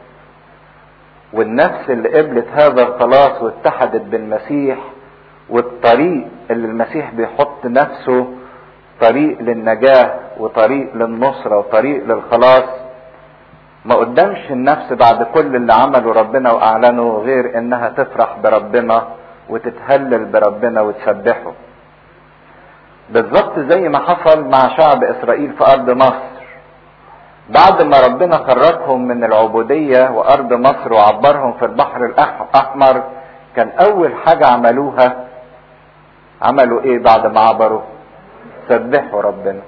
والنفس اللي قبلت هذا الخلاص واتحدت بالمسيح والطريق اللي المسيح بيحط نفسه طريق للنجاة وطريق للنصرة وطريق للخلاص ما قدامش النفس بعد كل اللي عمله ربنا واعلنه غير انها تفرح بربنا وتتهلل بربنا وتسبحه بالظبط زي ما حصل مع شعب اسرائيل في ارض مصر بعد ما ربنا خرجهم من العبودية وارض مصر وعبرهم في البحر الاحمر كان اول حاجة عملوها عملوا ايه بعد ما عبروا سبحوا ربنا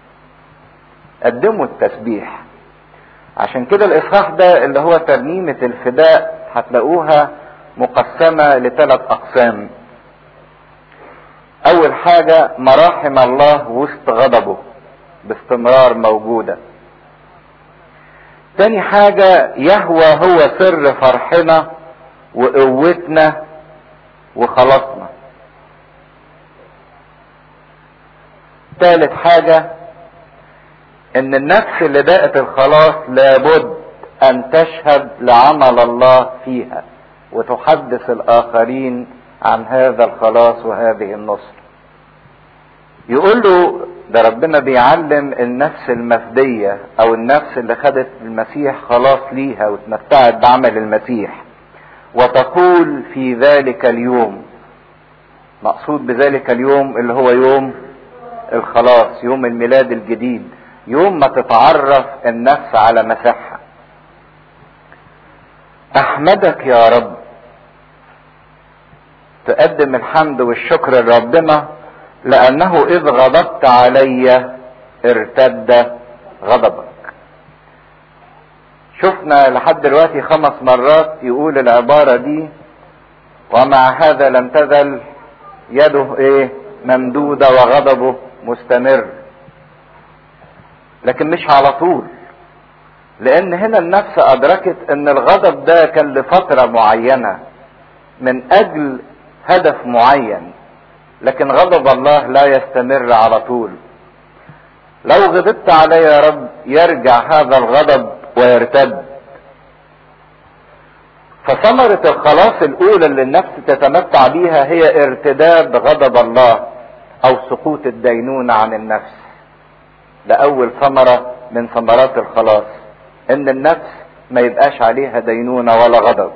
قدموا التسبيح عشان كده الاصحاح ده اللي هو ترنيمة الفداء هتلاقوها مقسمة لثلاث اقسام اول حاجة مراحم الله وسط غضبه باستمرار موجودة تاني حاجة يهوى هو سر فرحنا وقوتنا وخلاصنا ثالث حاجة ان النفس اللي دقت الخلاص لابد ان تشهد لعمل الله فيها وتحدث الاخرين عن هذا الخلاص وهذه النصر يقول له ده ربنا بيعلم النفس المفدية او النفس اللي خدت المسيح خلاص ليها واتمتعت بعمل المسيح وتقول في ذلك اليوم مقصود بذلك اليوم اللي هو يوم الخلاص يوم الميلاد الجديد يوم ما تتعرف النفس على مساحها احمدك يا رب تقدم الحمد والشكر لربنا لانه اذ غضبت علي ارتد غضبك شفنا لحد دلوقتي خمس مرات يقول العبارة دي ومع هذا لم تزل يده ايه ممدودة وغضبه مستمر لكن مش على طول لان هنا النفس ادركت ان الغضب ده كان لفترة معينة من اجل هدف معين لكن غضب الله لا يستمر على طول لو غضبت علي يا رب يرجع هذا الغضب ويرتد فثمرة الخلاص الأولى اللي النفس تتمتع بيها هي ارتداد غضب الله أو سقوط الدينونة عن النفس ده أول ثمرة من ثمرات الخلاص إن النفس ما يبقاش عليها دينونة ولا غضب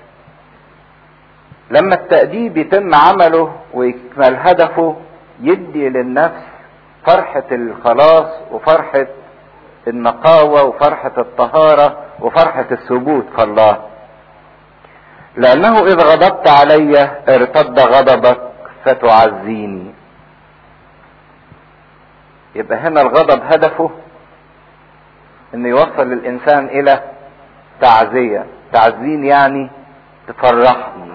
لما التأديب يتم عمله ويكمل هدفه يدي للنفس فرحة الخلاص وفرحة النقاوة وفرحة الطهارة وفرحة الثبوت في الله لأنه إذ غضبت علي ارتد غضبك فتعزيني يبقى هنا الغضب هدفه انه يوصل الانسان الى تعزية تعزين يعني تفرحني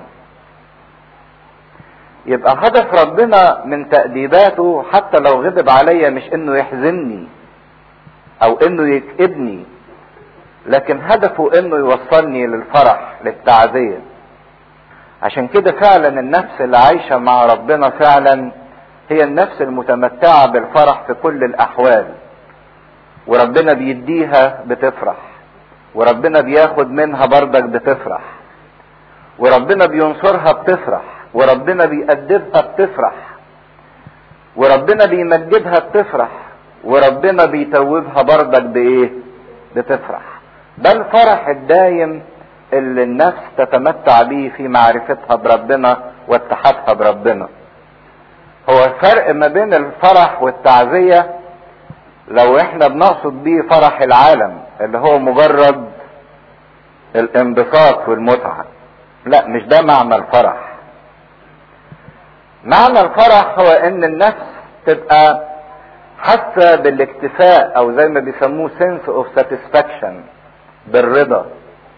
يبقى هدف ربنا من تأديباته حتى لو غضب عليا مش انه يحزنني او انه يكئبني لكن هدفه انه يوصلني للفرح للتعزية عشان كده فعلا النفس اللي عايشة مع ربنا فعلا هي النفس المتمتعة بالفرح في كل الاحوال وربنا بيديها بتفرح وربنا بياخد منها بردك بتفرح وربنا بينصرها بتفرح وربنا بيأدبها بتفرح وربنا بيمجدها بتفرح وربنا بيتوبها بردك بايه بتفرح ده الفرح الدايم اللي النفس تتمتع به في معرفتها بربنا واتحادها بربنا هو الفرق ما بين الفرح والتعزية لو احنا بنقصد بيه فرح العالم اللي هو مجرد الانبساط والمتعة لا مش ده معنى الفرح معنى الفرح هو ان النفس تبقى حاسة بالاكتفاء او زي ما بيسموه sense of satisfaction بالرضا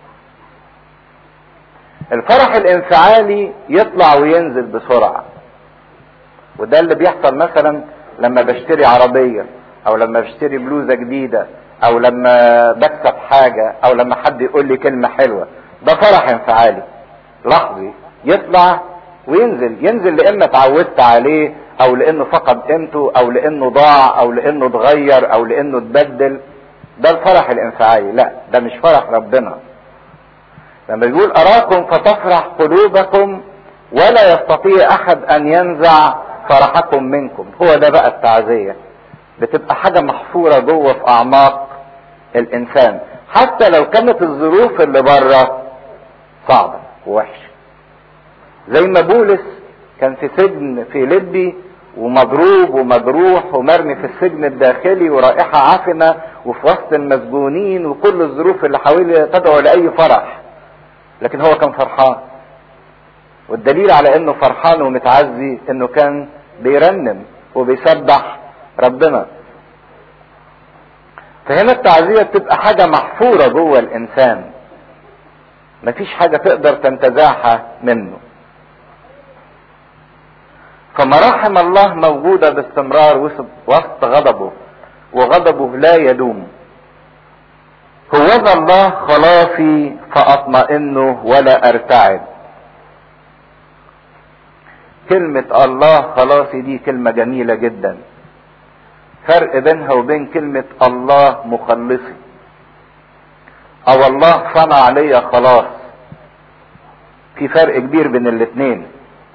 الفرح الانفعالي يطلع وينزل بسرعة وده اللي بيحصل مثلا لما بشتري عربية او لما بشتري بلوزة جديدة او لما بكسب حاجة او لما حد يقول لي كلمة حلوة ده فرح انفعالي لحظي يطلع وينزل ينزل لان اتعودت عليه او لانه فقد قيمته او لانه ضاع او لانه اتغير او لانه اتبدل ده الفرح الانفعالي لا ده مش فرح ربنا لما يقول اراكم فتفرح قلوبكم ولا يستطيع احد ان ينزع فرحكم منكم هو ده بقى التعزية بتبقى حاجة محفورة جوه في اعماق الانسان حتى لو كانت الظروف اللي بره صعبة ووحشة زي ما بولس كان في سجن في ليبي ومضروب ومجروح ومرمي في السجن الداخلي ورائحة عفنة وفي وسط المسجونين وكل الظروف اللي حواليه تدعو لأي فرح لكن هو كان فرحان والدليل على انه فرحان ومتعزي انه كان بيرنم وبيسبح ربنا فهنا التعزية بتبقى حاجة محفورة جوه الانسان مفيش حاجة تقدر تنتزعها منه فمراحم الله موجودة باستمرار وسط غضبه وغضبه لا يدوم هوذا الله خلاصي فأطمئن ولا أرتعد كلمة الله خلاصي دي كلمة جميلة جدا فرق بينها وبين كلمة الله مخلصي او الله صنع لي خلاص في فرق كبير بين الاتنين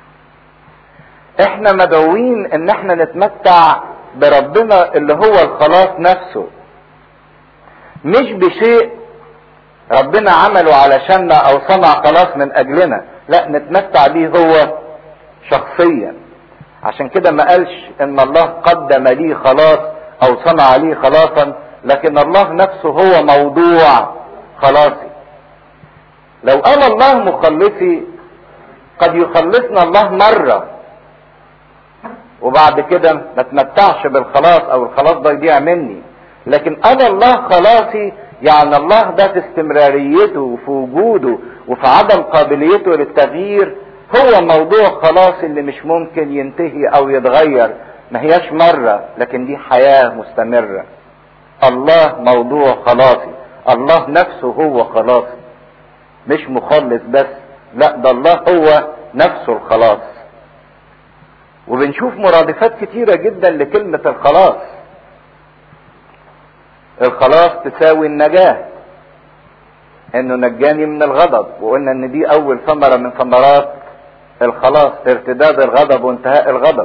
احنا مدعوين ان احنا نتمتع بربنا اللي هو الخلاص نفسه مش بشيء ربنا عمله علشاننا او صنع خلاص من اجلنا لا نتمتع بيه هو شخصيا عشان كده ما قالش ان الله قدم لي خلاص او صنع لي خلاصا لكن الله نفسه هو موضوع خلاصي لو قال الله مخلصي قد يخلصنا الله مرة وبعد كده ما تمتعش بالخلاص او الخلاص ده يضيع مني لكن انا الله خلاصي يعني الله ده في استمراريته وفي وجوده وفي عدم قابليته للتغيير هو موضوع خلاص اللي مش ممكن ينتهي او يتغير ما هياش مرة لكن دي حياة مستمرة الله موضوع خلاصي الله نفسه هو خلاصي مش مخلص بس لا ده الله هو نفسه الخلاص وبنشوف مرادفات كتيرة جدا لكلمة الخلاص الخلاص تساوي النجاة انه نجاني من الغضب وقلنا ان دي اول ثمرة من ثمرات الخلاص ارتداد الغضب وانتهاء الغضب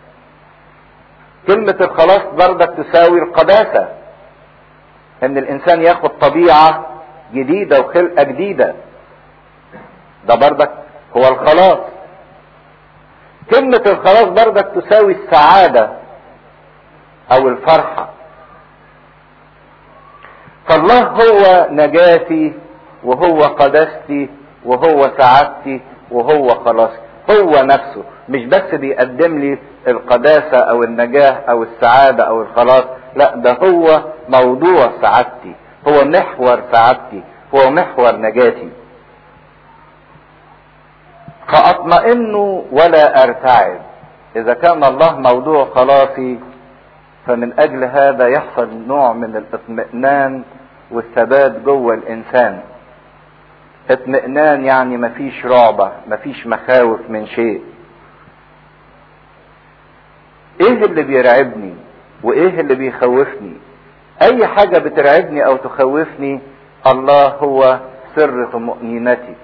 كلمة الخلاص بردك تساوي القداسة ان الانسان ياخد طبيعة جديدة وخلقة جديدة ده بردك هو الخلاص كلمة الخلاص بردك تساوي السعادة او الفرحة فالله هو نجاتي وهو قداستي وهو سعادتي وهو خلاصي هو نفسه مش بس بيقدم لي القداسة او النجاة او السعادة او الخلاص لا ده هو موضوع سعادتي هو محور سعادتي هو محور نجاتي فاطمئن ولا ارتعب اذا كان الله موضوع خلاصي فمن اجل هذا يحصل نوع من الاطمئنان والثبات جوه الانسان اطمئنان يعني مفيش رعبة مفيش مخاوف من شيء ايه اللي بيرعبني وايه اللي بيخوفني اي حاجة بترعبني او تخوفني الله هو سر طمأنينتي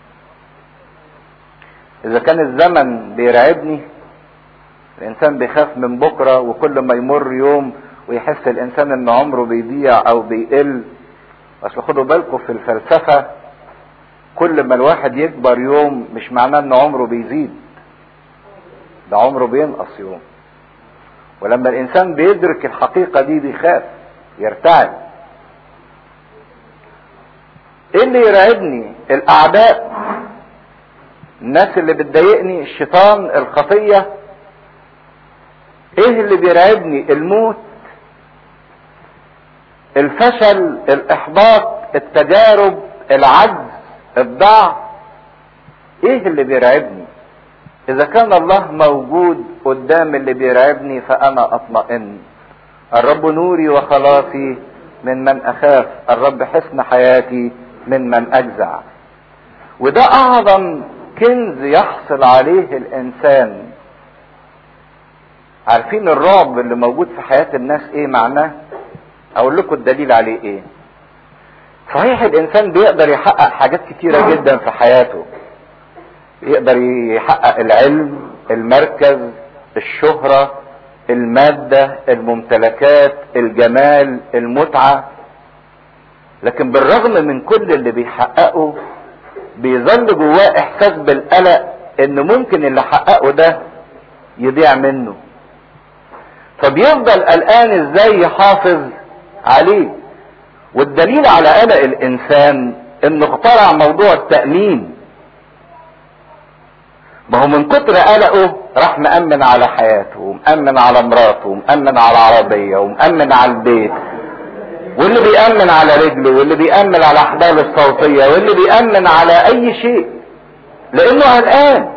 اذا كان الزمن بيرعبني الانسان بيخاف من بكرة وكل ما يمر يوم ويحس الانسان ان عمره بيضيع او بيقل اصل خدوا بالكم في الفلسفة كل ما الواحد يكبر يوم مش معناه ان عمره بيزيد ده عمره بينقص يوم ولما الانسان بيدرك الحقيقة دي بيخاف يرتعب ايه اللي يرعبني الاعداء الناس اللي بتضايقني الشيطان الخطية ايه اللي بيرعبني الموت الفشل الاحباط التجارب العجز الضعف ايه اللي بيرعبني اذا كان الله موجود قدام اللي بيرعبني فانا اطمئن الرب نوري وخلاصي من من اخاف الرب حسن حياتي من من اجزع وده اعظم كنز يحصل عليه الانسان عارفين الرعب اللي موجود في حياة الناس ايه معناه اقول لكم الدليل عليه ايه صحيح الانسان بيقدر يحقق حاجات كتيرة جدا في حياته يقدر يحقق العلم المركز الشهرة المادة الممتلكات الجمال المتعة لكن بالرغم من كل اللي بيحققه بيظل جواه احساس بالقلق ان ممكن اللي حققه ده يضيع منه فبيفضل قلقان ازاي يحافظ عليه والدليل على قلق الانسان انه اخترع موضوع التأمين ما هو من كتر قلقه راح مأمن على حياته ومأمن على مراته ومأمن على العربية ومأمن على البيت واللي بيأمن على رجله واللي بيأمن على أحباله الصوتية واللي بيأمن على أي شيء لأنه قلقان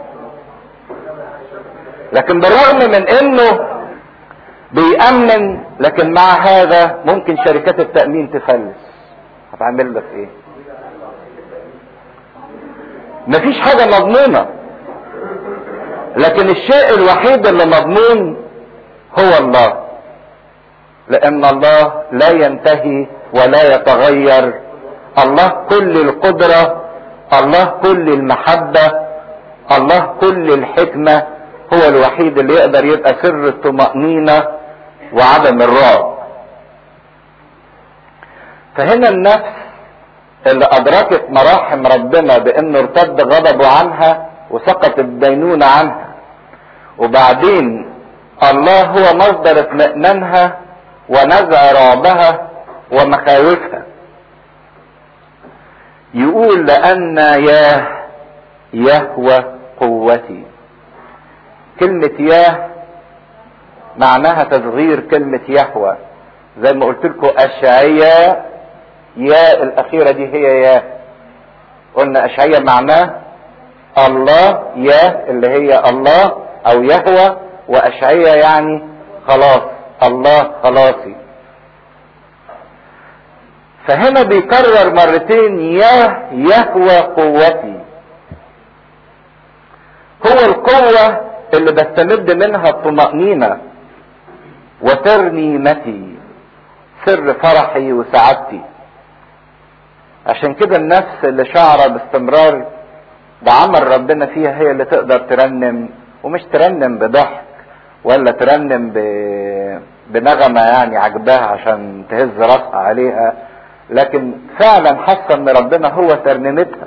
لكن بالرغم من إنه بيأمن لكن مع هذا ممكن شركات التأمين تفلس هتعمل لك إيه؟ مفيش حاجة مضمونة لكن الشيء الوحيد اللي مضمون هو الله لان الله لا ينتهي ولا يتغير الله كل القدرة الله كل المحبة الله كل الحكمة هو الوحيد اللي يقدر يبقى سر الطمأنينة وعدم الرعب فهنا النفس اللي ادركت مراحم ربنا بانه ارتد غضبه عنها وسقط الدينونة عنها وبعدين الله هو مصدر اطمئنانها ونزع رعبها ومخاوفها يقول لأن ياه يهوى قوتي كلمة ياه معناها تصغير كلمة يهوى زي ما قلت لكم أشعية يا الأخيرة دي هي يا قلنا أشعية معناه الله يا اللي هي الله أو يهوى وأشعية يعني خلاص الله خلاصي فهنا بيكرر مرتين يا يهوى قوتي هو القوة اللي بستمد منها الطمأنينة وترنيمتي سر فرحي وسعادتي عشان كده النفس اللي شعره باستمرار بعمل ربنا فيها هي اللي تقدر ترنم ومش ترنم بضحك ولا ترنم ب... بنغمة يعني عجباها عشان تهز راسها عليها لكن فعلا حاسه ان ربنا هو ترنيمتها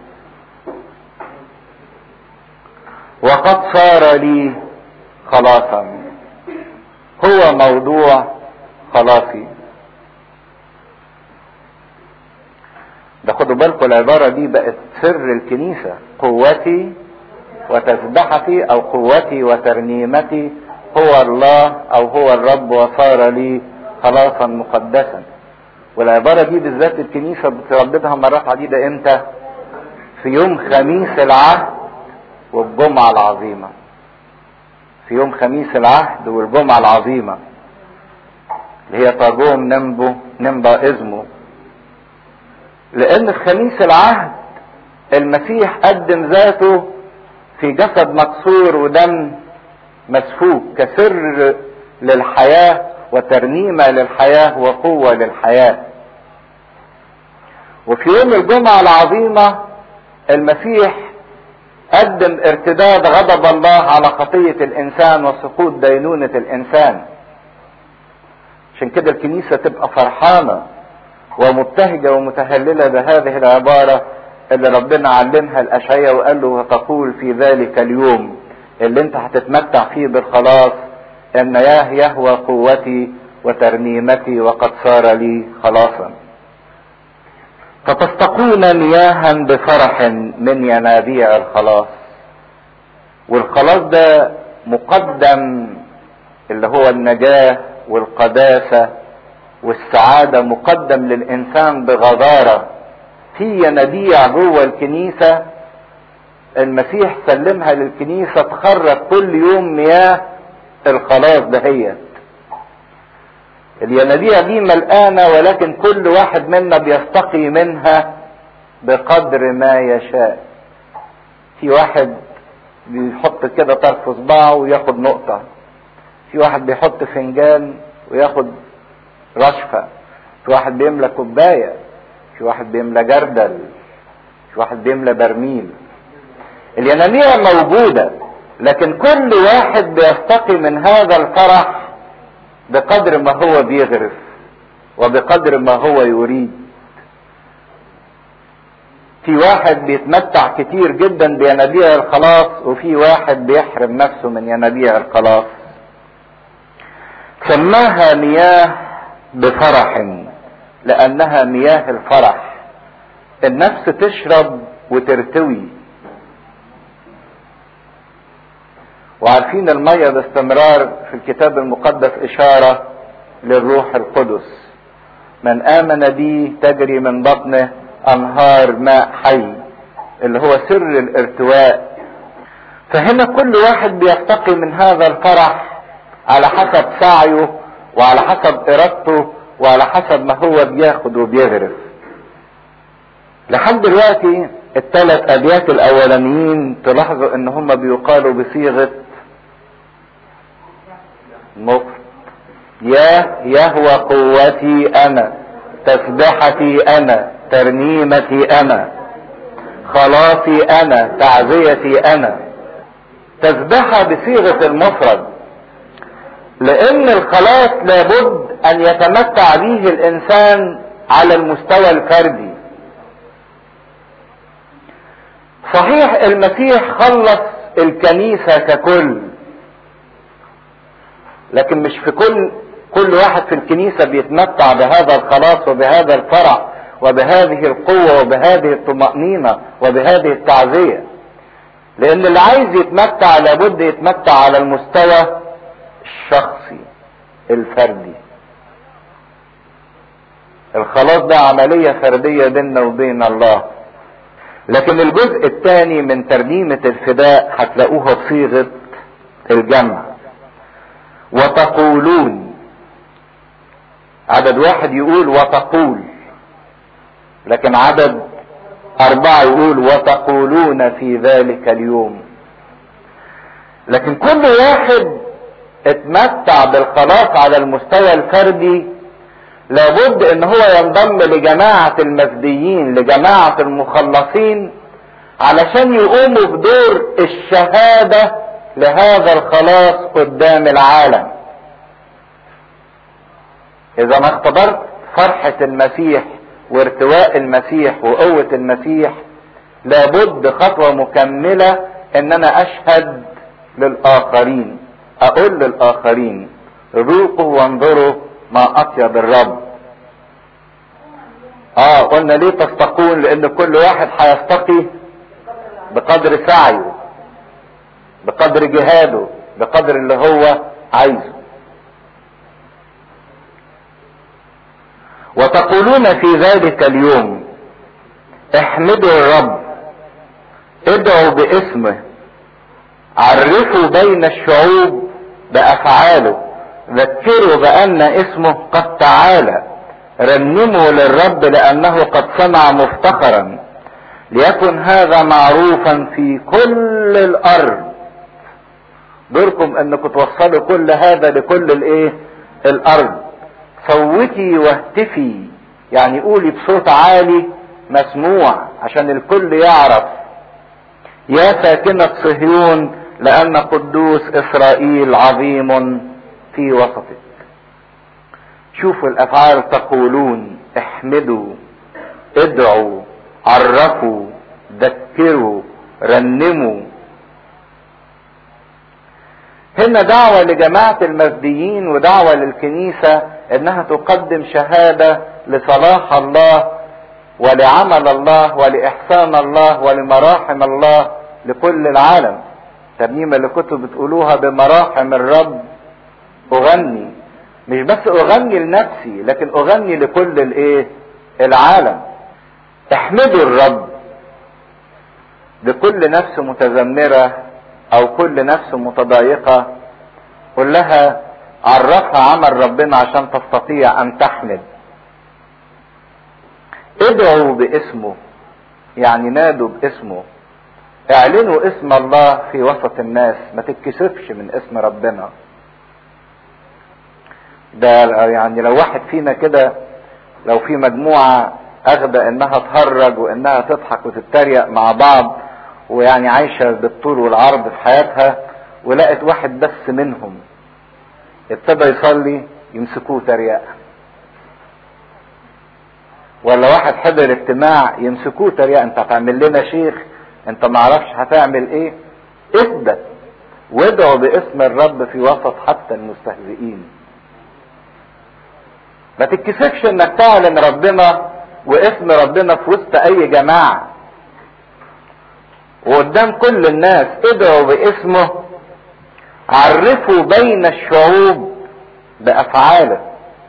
وقد صار لي خلاصا هو موضوع خلاصي ده خدوا بالكم العبارة دي بقت سر الكنيسة قوتي وتسبحتي او قوتي وترنيمتي هو الله او هو الرب وصار لي خلاصا مقدسا والعبارة دي بالذات الكنيسة بترددها مرات عديدة امتى في يوم خميس العهد والجمعة العظيمة في يوم خميس العهد والجمعة العظيمة اللي هي طاجوم نمبو نمبا ازمو لان في خميس العهد المسيح قدم ذاته في جسد مكسور ودم مسفوك كسر للحياة وترنيمة للحياة وقوة للحياة وفي يوم الجمعة العظيمة المسيح قدم ارتداد غضب الله على خطية الإنسان وسقوط دينونة الإنسان عشان كده الكنيسة تبقى فرحانة ومبتهجة ومتهللة بهذه العبارة اللي ربنا علمها الأشعية وقال له وتقول في ذلك اليوم اللي انت هتتمتع فيه بالخلاص ان ياه يهوى قوتي وترنيمتي وقد صار لي خلاصا فتستقون مياها بفرح من ينابيع الخلاص والخلاص ده مقدم اللي هو النجاة والقداسة والسعادة مقدم للإنسان بغزارة في ينابيع جوه الكنيسة المسيح سلمها للكنيسة تخرج كل يوم مياه الخلاص دهيت الينابيع دي ملقانة ولكن كل واحد منا بيستقي منها بقدر ما يشاء في واحد بيحط كده طرف صباعه وياخد نقطة في واحد بيحط فنجان وياخد رشفة في واحد بيملى كوباية في واحد بيملى جردل في واحد بيملى برميل الينابيع موجودة لكن كل واحد بيستقي من هذا الفرح بقدر ما هو بيغرف وبقدر ما هو يريد في واحد بيتمتع كتير جدا بينابيع الخلاص وفي واحد بيحرم نفسه من ينابيع الخلاص سماها مياه بفرح لانها مياه الفرح النفس تشرب وترتوي وعارفين المية باستمرار في الكتاب المقدس إشارة للروح القدس من آمن بي تجري من بطنه أنهار ماء حي اللي هو سر الارتواء فهنا كل واحد بيستقي من هذا الفرح على حسب سعيه وعلى حسب إرادته وعلى حسب ما هو بياخد وبيغرف لحد دلوقتي الثلاث أبيات الأولانيين تلاحظوا إن هم بيقالوا بصيغة مفرد يا يهوى قوتي انا تسبحتي انا ترنيمتي انا خلاصي انا تعزيتي انا تسبحة بصيغة المفرد لان الخلاص لابد ان يتمتع به الانسان على المستوى الفردي صحيح المسيح خلص الكنيسة ككل لكن مش في كل كل واحد في الكنيسة بيتمتع بهذا الخلاص وبهذا الفرح وبهذه القوة وبهذه الطمأنينة وبهذه التعزية لأن اللي عايز يتمتع لابد يتمتع على المستوى الشخصي الفردي الخلاص ده عملية فردية بيننا وبين الله لكن الجزء الثاني من ترنيمة الفداء هتلاقوها بصيغة الجمع وتقولون عدد واحد يقول وتقول لكن عدد أربعة يقول وتقولون في ذلك اليوم لكن كل واحد اتمتع بالخلاص على المستوى الفردي لابد ان هو ينضم لجماعة المفديين لجماعة المخلصين علشان يقوموا بدور الشهادة لهذا الخلاص قدام العالم اذا ما اختبرت فرحة المسيح وارتواء المسيح وقوة المسيح لابد خطوة مكملة ان انا اشهد للاخرين اقول للاخرين ذوقوا وانظروا ما اطيب الرب اه قلنا ليه تستقون لان كل واحد هيستقي بقدر سعيه بقدر جهاده بقدر اللي هو عايزه وتقولون في ذلك اليوم احمدوا الرب ادعوا باسمه عرفوا بين الشعوب بافعاله ذكروا بان اسمه قد تعالى رنموا للرب لانه قد صنع مفتخرا ليكن هذا معروفا في كل الارض دوركم انكم توصلوا كل هذا لكل الايه الارض صوتي واهتفي يعني قولي بصوت عالي مسموع عشان الكل يعرف يا ساكنة صهيون لأن قدوس إسرائيل عظيم في وسطك شوفوا الأفعال تقولون احمدوا ادعوا عرفوا ذكروا رنموا هنا دعوة لجماعة المسديين ودعوة للكنيسة انها تقدم شهادة لصلاح الله ولعمل الله ولإحسان الله ولمراحم الله لكل العالم ترنيمة اللي كنتوا بتقولوها بمراحم الرب أغني مش بس أغني لنفسي لكن أغني لكل الإيه العالم احمدوا الرب لكل نفس متذمرة أو كل نفس متضايقة قل لها عرفها عمل ربنا عشان تستطيع أن تحمد ادعوا باسمه يعني نادوا باسمه اعلنوا اسم الله في وسط الناس ما تتكسفش من اسم ربنا ده يعني لو واحد فينا كده لو في مجموعة اخدة انها تهرج وانها تضحك وتتريق مع بعض ويعني عايشة بالطول والعرض في حياتها ولقت واحد بس منهم ابتدى يصلي يمسكوه تريقة ولا واحد حضر اجتماع يمسكوه تريقة انت هتعمل لنا شيخ انت ما عرفش هتعمل ايه اثبت وادعوا باسم الرب في وسط حتى المستهزئين ما تتكسفش انك تعلن ربنا واسم ربنا في وسط اي جماعة وقدام كل الناس ادعوا باسمه عرفوا بين الشعوب بافعاله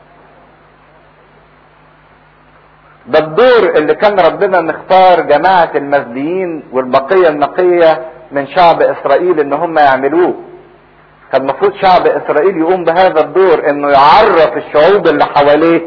ده الدور اللي كان ربنا مختار جماعة المسديين والبقية النقية من شعب اسرائيل ان هم يعملوه كان المفروض شعب اسرائيل يقوم بهذا الدور انه يعرف الشعوب اللي حواليه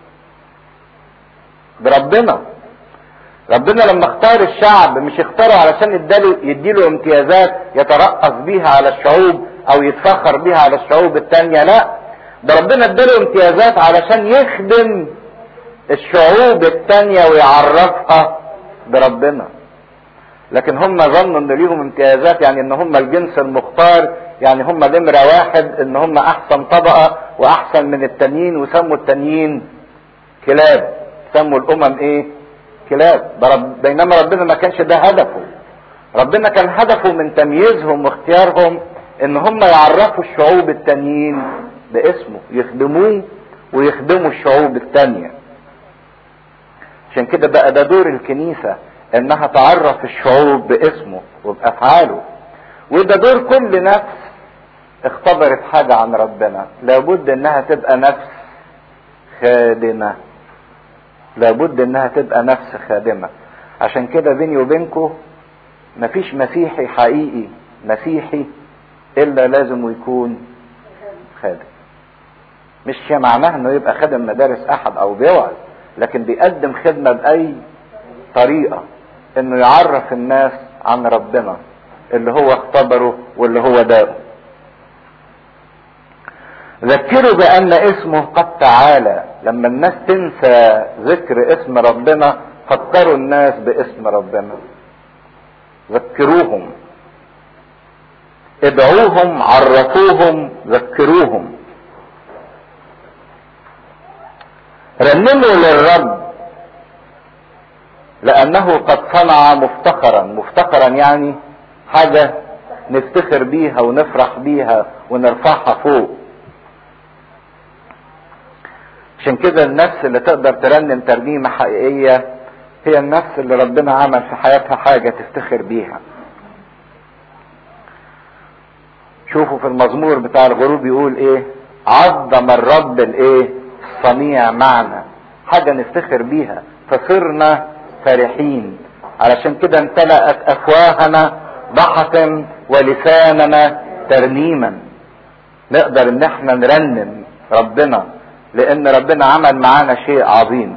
بربنا ربنا لما اختار الشعب مش اختاره علشان يديله يديله امتيازات يترأس بيها على الشعوب او يتفخر بيها على الشعوب التانية لا ده ربنا اداله امتيازات علشان يخدم الشعوب التانية ويعرفها بربنا لكن هم ظنوا ان ليهم امتيازات يعني ان هم الجنس المختار يعني هم نمرة واحد ان هم احسن طبقة واحسن من التانيين وسموا التانيين كلاب سموا الامم ايه كلاب بينما ربنا ما كانش ده هدفه ربنا كان هدفه من تمييزهم واختيارهم ان هم يعرفوا الشعوب التانيين باسمه يخدموه ويخدموا الشعوب التانية عشان كده بقى ده دور الكنيسة انها تعرف الشعوب باسمه وبافعاله وده دور كل نفس اختبرت حاجة عن ربنا لابد انها تبقى نفس خادمة لابد انها تبقى نفس خادمة عشان كده بيني وبينكم مفيش مسيحي حقيقي مسيحي الا لازم يكون خادم مش معناه انه يبقى خادم مدارس احد او بيوعظ لكن بيقدم خدمة باي طريقة انه يعرف الناس عن ربنا اللي هو اختبره واللي هو داقه ذكروا بان اسمه قد تعالى لما الناس تنسى ذكر اسم ربنا فكروا الناس باسم ربنا ذكروهم ادعوهم عرفوهم ذكروهم رنموا للرب لانه قد صنع مفتخرا مفتخرا يعني حاجة نفتخر بيها ونفرح بيها ونرفعها فوق عشان كده النفس اللي تقدر ترنم ترنيمة حقيقية هي النفس اللي ربنا عمل في حياتها حاجة تفتخر بيها شوفوا في المزمور بتاع الغروب يقول ايه عظم الرب الايه الصنيع معنا حاجة نفتخر بيها فصرنا فرحين علشان كده امتلأت افواهنا ضحكا ولساننا ترنيما نقدر ان احنا نرنم ربنا لان ربنا عمل معانا شيء عظيم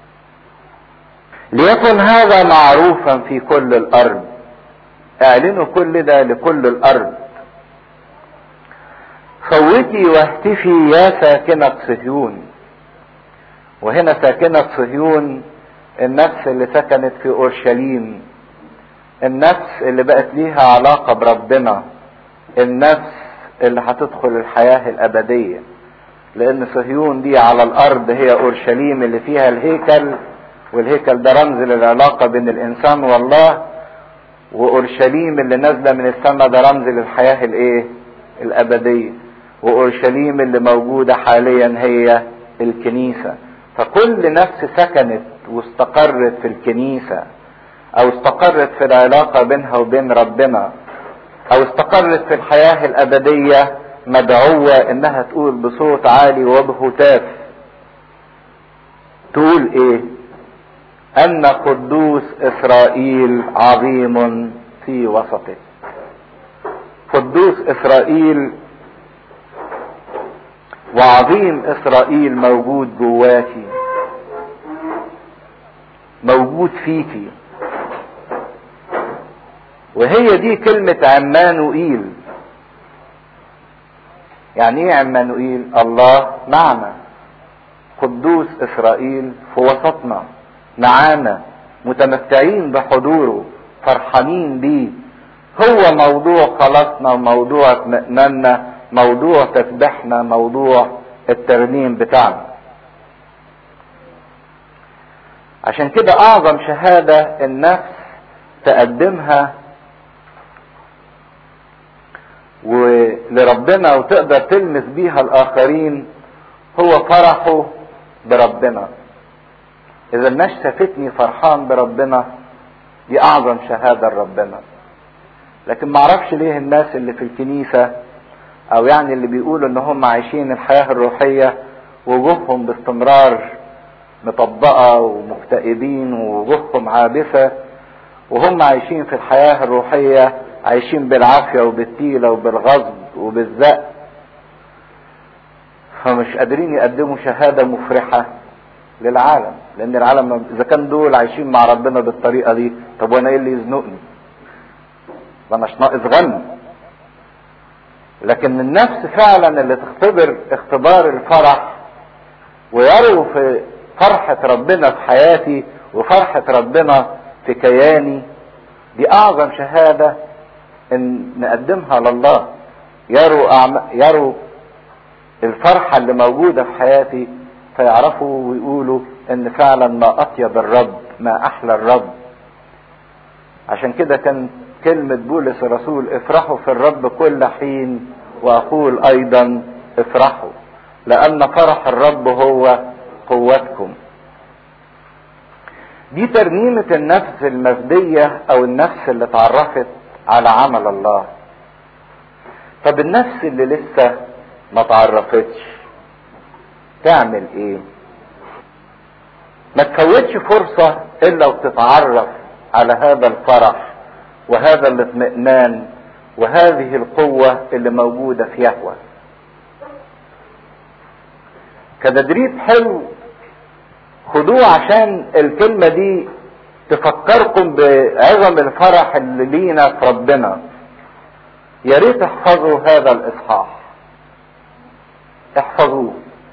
ليكن هذا معروفا في كل الارض اعلنوا كل ده لكل الارض صوتي واهتفي يا ساكنة صهيون وهنا ساكنة صهيون النفس اللي سكنت في اورشليم النفس اللي بقت ليها علاقة بربنا النفس اللي هتدخل الحياة الابدية لان صهيون دي على الارض هي اورشليم اللي فيها الهيكل والهيكل ده رمز للعلاقة بين الانسان والله واورشليم اللي نازلة من السماء ده رمز للحياة الايه الابدية واورشليم اللي موجودة حاليا هي الكنيسة فكل نفس سكنت واستقرت في الكنيسة او استقرت في العلاقة بينها وبين ربنا او استقرت في الحياة الابدية مدعوة انها تقول بصوت عالي وبهتاف تقول ايه ان قدوس اسرائيل عظيم في وسطه قدوس اسرائيل وعظيم اسرائيل موجود جواكي موجود فيكي وهي دي كلمة عمانوئيل يعني ايه عمانوئيل الله معنا قدوس اسرائيل في وسطنا معانا متمتعين بحضوره فرحانين بيه هو موضوع خلاصنا وموضوع اطمئناننا موضوع تسبيحنا موضوع الترنيم بتاعنا عشان كده اعظم شهادة النفس تقدمها ولربنا وتقدر تلمس بيها الاخرين هو فرحه بربنا اذا الناس شافتني فرحان بربنا دي اعظم شهادة لربنا لكن معرفش ليه الناس اللي في الكنيسة او يعني اللي بيقولوا ان هم عايشين الحياة الروحية وجوههم باستمرار مطبقة ومكتئبين ووجوههم عابسة وهم عايشين في الحياة الروحية عايشين بالعافية وبالتيلة وبالغصب وبالزق فمش قادرين يقدموا شهادة مفرحة للعالم لان العالم اذا كان دول عايشين مع ربنا بالطريقة دي طب وانا ايه اللي يزنقني ما اناش ناقص غنى لكن النفس فعلا اللي تختبر اختبار الفرح ويروا في فرحة ربنا في حياتي وفرحة ربنا في كياني دي أعظم شهادة إن نقدمها لله يروا أعم... يروا الفرحة اللي موجودة في حياتي فيعرفوا ويقولوا إن فعلا ما أطيب الرب ما أحلى الرب عشان كده كان كلمة بولس الرسول افرحوا في الرب كل حين وأقول أيضا افرحوا لأن فرح الرب هو قوتكم دي ترنيمة النفس المفدية أو النفس اللي اتعرفت على عمل الله طب النفس اللي لسه ما تعرفتش تعمل ايه ما تفوتش فرصة الا وتتعرف على هذا الفرح وهذا الاطمئنان وهذه القوة اللي موجودة في يهوه كتدريب حلو خدوه عشان الكلمة دي تفكركم بعظم الفرح اللي لينا في ربنا يا ريت احفظوا هذا الاصحاح احفظوه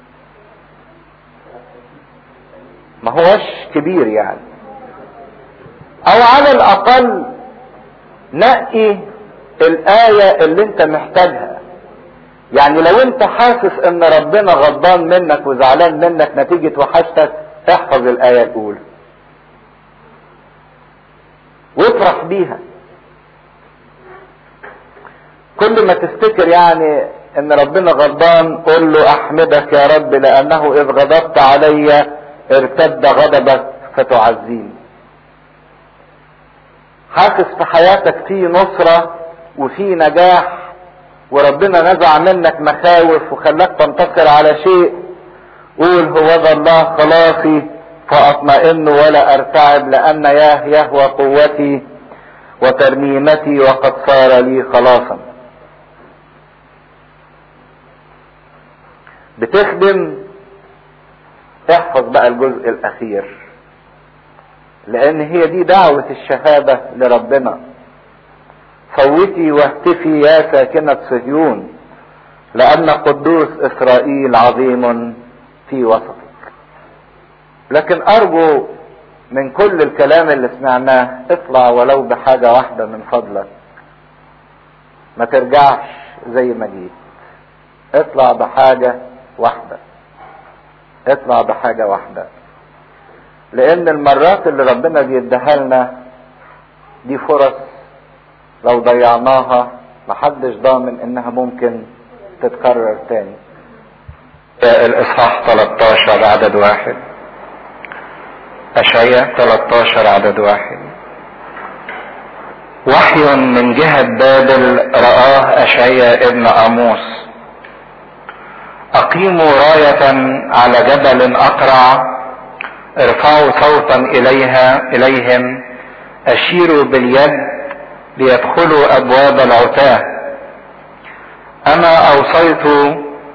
ما هوش كبير يعني او على الاقل نقي الايه اللي انت محتاجها يعني لو انت حاسس ان ربنا غضبان منك وزعلان منك نتيجة وحشتك احفظ الآية الأولى وافرح بيها كل ما تفتكر يعني ان ربنا غضبان قل له احمدك يا رب لانه اذ غضبت علي ارتد غضبك فتعزيني حاسس في حياتك في نصرة وفي نجاح وربنا نزع منك مخاوف وخلاك تنتصر على شيء قول هو ذا الله خلاصي فاطمئن ولا ارتعب لان ياه يهوى قوتي وترنيمتي وقد صار لي خلاصا بتخدم احفظ بقى الجزء الاخير لان هي دي دعوة الشهادة لربنا صوتي واهتفي يا ساكنة صهيون لأن قدوس إسرائيل عظيم في وسطك لكن أرجو من كل الكلام اللي سمعناه اطلع ولو بحاجة واحدة من فضلك ما ترجعش زي ما جيت اطلع بحاجة واحدة اطلع بحاجة واحدة لأن المرات اللي ربنا بيديها لنا دي فرص لو ضيعناها محدش ضامن انها ممكن تتكرر تاني الاصحاح 13 عدد واحد اشعياء 13 عدد واحد وحي من جهة بابل رآه أشعياء ابن أموس أقيموا راية على جبل أقرع ارفعوا صوتا إليها إليهم أشيروا باليد ليدخلوا ابواب العتاه انا اوصيت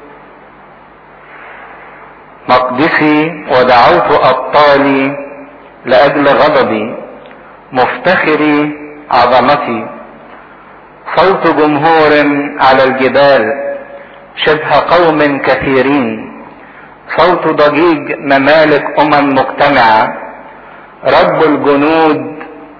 مقدسي ودعوت ابطالي لاجل غضبي مفتخري عظمتي صوت جمهور على الجبال شبه قوم كثيرين صوت ضجيج ممالك امم مجتمعه رب الجنود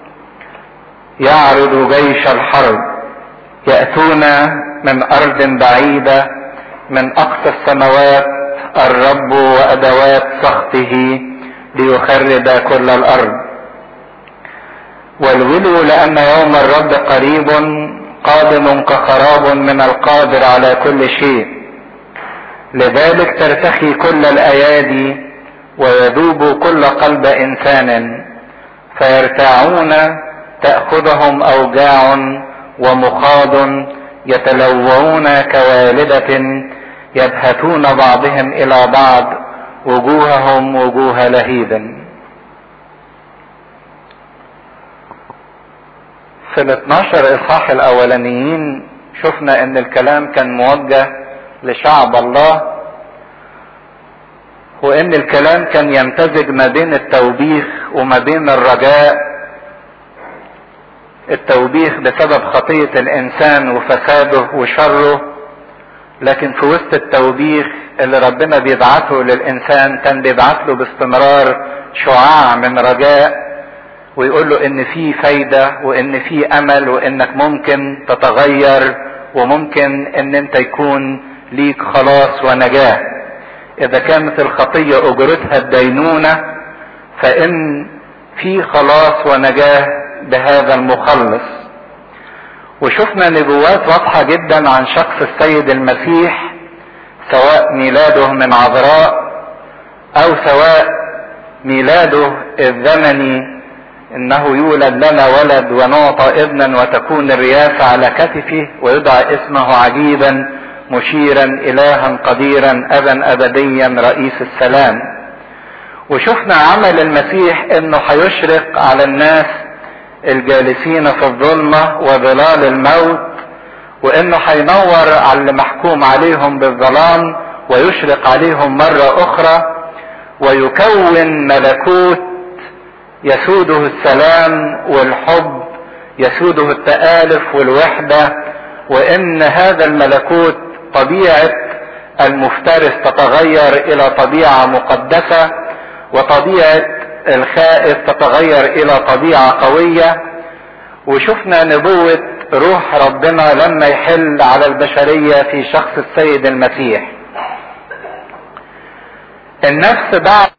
يعرض جيش الحرب يأتون من أرض بعيدة من أقصى السماوات الرب وأدوات سخطه ليخرب كل الأرض والولوا لأن يوم الرب قريب قادم كخراب من القادر على كل شيء لذلك ترتخي كل الأيادي ويذوب كل قلب إنسان فيرتاعون تأخذهم أوجاع ومخاض يتلوون كوالدة يبهتون بعضهم إلى بعض وجوههم وجوه لهيب في ال 12 إصحاح الأولانيين شفنا إن الكلام كان موجه لشعب الله وإن الكلام كان يمتزج ما بين التوبيخ وما بين الرجاء التوبيخ بسبب خطية الإنسان وفساده وشره لكن في وسط التوبيخ اللي ربنا بيبعته للانسان كان بيبعت له باستمرار شعاع من رجاء ويقول له ان في فايده وان في امل وانك ممكن تتغير وممكن ان انت يكون ليك خلاص ونجاه اذا كانت الخطيه اجرتها الدينونه فان في خلاص ونجاه بهذا المخلص وشفنا نبوات واضحه جدا عن شخص السيد المسيح سواء ميلاده من عذراء او سواء ميلاده الزمني انه يولد لنا ولد ونعطى ابنا وتكون الرياسه على كتفه ويدعى اسمه عجيبا مشيرا الها قديرا ابا ابديا رئيس السلام وشفنا عمل المسيح انه هيشرق على الناس الجالسين في الظلمه وظلال الموت وانه هينور على اللي محكوم عليهم بالظلام ويشرق عليهم مره اخرى ويكون ملكوت يسوده السلام والحب يسوده التآلف والوحده وان هذا الملكوت طبيعه المفترس تتغير الى طبيعه مقدسه وطبيعه الخائف تتغير الى طبيعه قويه وشفنا نبوه روح ربنا لما يحل على البشريه في شخص السيد المسيح النفس بعد